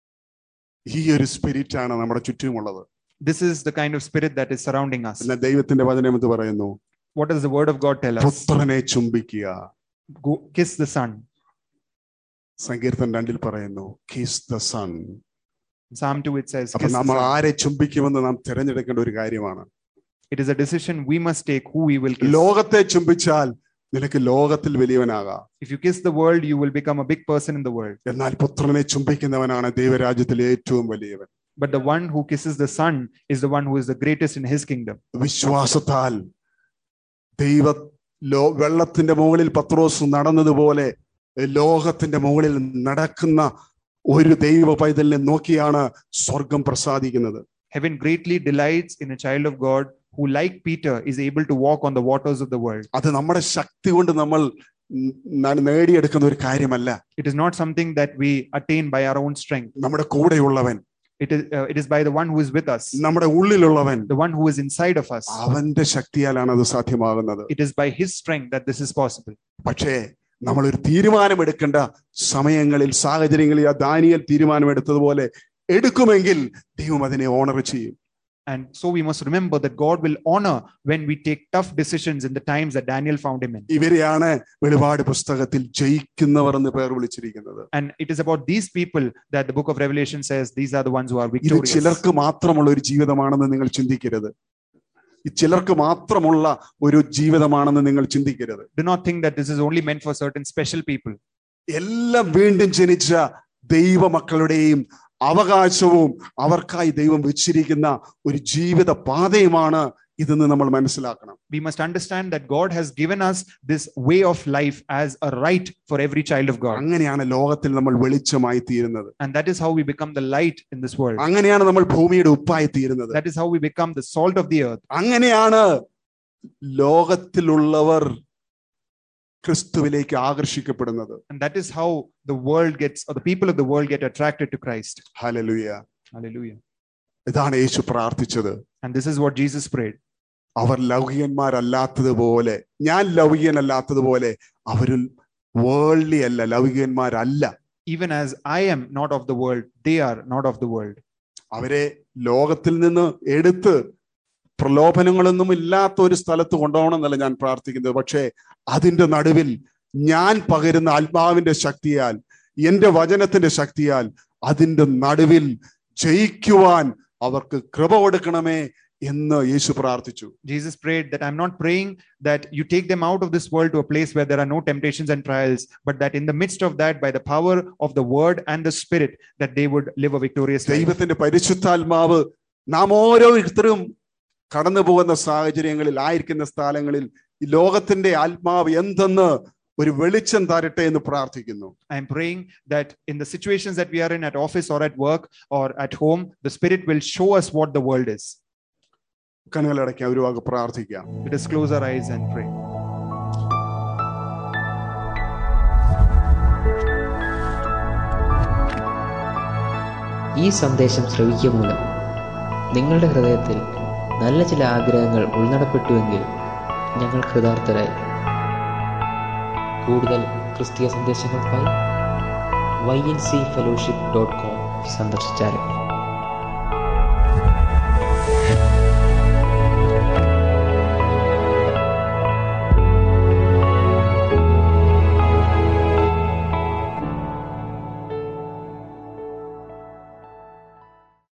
ഈ ഒരു സ്പിരിറ്റ് ആണ് നമ്മുടെ ചുറ്റുമുള്ളത് This is the kind of spirit that is surrounding us. എന്നാൽ ദൈവത്തിന്റെ വചനം എന്ത് പറയുന്നു What does the word of God tell us? പുത്രനെ ചുംബിക്കുക Go kiss the son. സങ്കീർത്തൻ രണ്ടിൽ പറയുന്നു kiss the son Psalm 2 it says, അപ്പൊ kiss the നമ്മൾ son. ആരെ ചുംബിക്കുമെന്ന് നാം തിരഞ്ഞെടുക്കേണ്ട ഒരു കാര്യമാണ് It is a decision we must take who we will kiss. ലോകത്തെ ചുംബിച്ചാൽ നിനക്ക് ലോകത്തിൽ വലിയവനാകാം If you kiss the world, you will become a big person in the world. എന്നാൽ പുത്രനെ ചുംബിക്കുന്നവനാണ് ദൈവരാജ്യത്തിലെ ഏറ്റവും വലിയവൻ But the one who kisses the son is the one who is the greatest in his kingdom. വിശ്വാസത്താൽ ദൈവ ലോ വെള്ളത്തിന്റെ മുകളിൽ പത്രോസ് നടന്നതുപോലെ ലോകത്തിന്റെ മുകളിൽ നടക്കുന്ന ഒരു ദൈവ പൈതലിനെ നോക്കിയാണ് സ്വർഗം പ്രസാദിക്കുന്നത് Heaven greatly delights in a child of God who, like Peter, is able to walk on the waters of the world. അത് നമ്മുടെ ശക്തി കൊണ്ട് നമ്മൾ ന- നേടിയെടുക്കുന്ന ഒരു കാര്യമല്ല It is not something that we attain by our own strength. നമ്മുടെ കൂടെയുള്ളവൻ It is, uh, it is by the one who is with us, നമ്മുടെ ഉള്ളിലുള്ളവൻ the one who is inside of us. അവന്റെ ശക്തിയാലാണ് അത് സാധ്യമാകുന്നത് It is by his strength that this is possible. പക്ഷേ നമ്മൾ ഒരു തീരുമാനമെടുക്കേണ്ട സമയങ്ങളിൽ സാഹചര്യങ്ങളിൽ ആ ദാനിയൽ തീരുമാനമെടുത്തതുപോലെ എടുക്കുമെങ്കിൽ ദൈവം അതിനെ ഓണർ ചെയ്യും And so we must remember that God will honor when we take tough decisions in the times that Daniel found him in. ഇവരെയാണ് വെളിപാട് പുസ്തകത്തിൽ ജയിക്കുന്നവർ എന്ന് പേർ വിളിച്ചിരിക്കുന്നത് And it is about these people that the book of Revelation says these are the ones who are ഇത് victorious. ചിലർക്ക് മാത്രമുള്ള ഒരു ജീവിതമാണെന്ന് നിങ്ങൾ ചിന്തിക്കരുത് ഇത് ചിലർക്ക് മാത്രമുള്ള ഒരു ജീവിതമാണെന്ന് നിങ്ങൾ ചിന്തിക്കരുത് Do not think that this is only meant for certain special people. എല്ലാം വീണ്ടും ജനിച്ച ദൈവമക്കളുടെയും അവകാശവും അവർക്കായി ദൈവം വെച്ചിരിക്കുന്ന ഒരു ജീവിത പാതയുമാണ് ഇതെന്ന് നമ്മൾ മനസ്സിലാക്കണം We must understand that God has given us this way of life as a right for every child of God. അങ്ങനെയാണ് ലോകത്തിൽ നമ്മൾ വെളിച്ചമായി തീരുന്നത് And that is how we become the light in this world. അങ്ങനെയാണ് നമ്മൾ ഭൂമിയുടെ ഉപ്പായി തീരുന്നത് That is how we become the salt of the earth. അങ്ങനെയാണ് ലോകത്തിലുള്ളവർ ക്രിസ്തുവിലേക്ക് ആകർഷിക്കപ്പെടുന്നത് And that is how the world gets, or the people of the world get attracted to Christ. Hallelujah Hallelujah. ഇതാണ് യേശു പ്രാർത്ഥിച്ചത് And this is what Jesus prayed. അവർ ലൗകികന്മാരല്ലാത്തതുപോലെ ഞാൻ ലൗകികനല്ലാത്തതുപോലെ അവരിൽ വേൾഡ്ലി അല്ല ലൗകികന്മാരല്ല Even as I am not of the world, they are not of the world. അവരെ ലോകത്തിൽ നിന്ന് എടുത്ത് പ്രലോഭനങ്ങളൊന്നും ഇല്ലാത്ത ഒരു സ്ഥലത്ത് കൊണ്ടുപോകണം എന്നല്ല ഞാൻ പ്രാർത്ഥിക്കുന്നത് പക്ഷേ അതിന്റെ നടുവിൽ ഞാൻ പകരുന്ന ആത്മാവിന്റെ ശക്തിയാൽ എന്റെ വചനത്തിന്റെ ശക്തിയാൽ അതിന്റെ നടുവിൽ ജയിക്കുവാൻ അവർക്ക് കൃപ കൊടുക്കണമേ എന്ന് യേശു പ്രാർത്ഥിച്ചു Jesus prayed that I'm not praying that you take them out of this world to a place where there are no temptations and trials, but that in the midst of that, by the power of the word and the spirit, that they would live a victorious life. ദൈവത്തിന്റെ പരിശുദ്ധാത്മാവ് നാം ഓരോരുത്തരും കടന്നു പോകുന്ന സാഹചര്യങ്ങളിൽ ആയിരിക്കുന്ന സ്ഥലങ്ങളിൽ ഈ ലോകത്തിന്റെ ആത്മാവ് എന്തെന്ന് ഒരു വെളിച്ചം തരട്ടെ എന്ന് പ്രാർത്ഥിക്കുന്നു I'm praying that in the situations that we are in at office or at work or at home, the spirit will show us what the world is. കണ്ണുകളടയ്ക്കാം ഒരു വാക്ക് പ്രാർത്ഥിക്കാം Let us close our eyes and pray. ഈ സന്ദേശം ശ്രവിക്കുക മൂലം നിങ്ങളുടെ ഹൃദയത്തിൽ നല്ല ചില ആഗ്രഹങ്ങൾ ഉൾനടപ്പെട്ടുവെങ്കിൽ ഞങ്ങൾ കൃതാർത്ഥരായി കൂടുതൽ ക്രിസ്തീയ സന്ദേശങ്ങൾക്കായി Y N C fellowship dot com സന്ദർശിച്ചാലും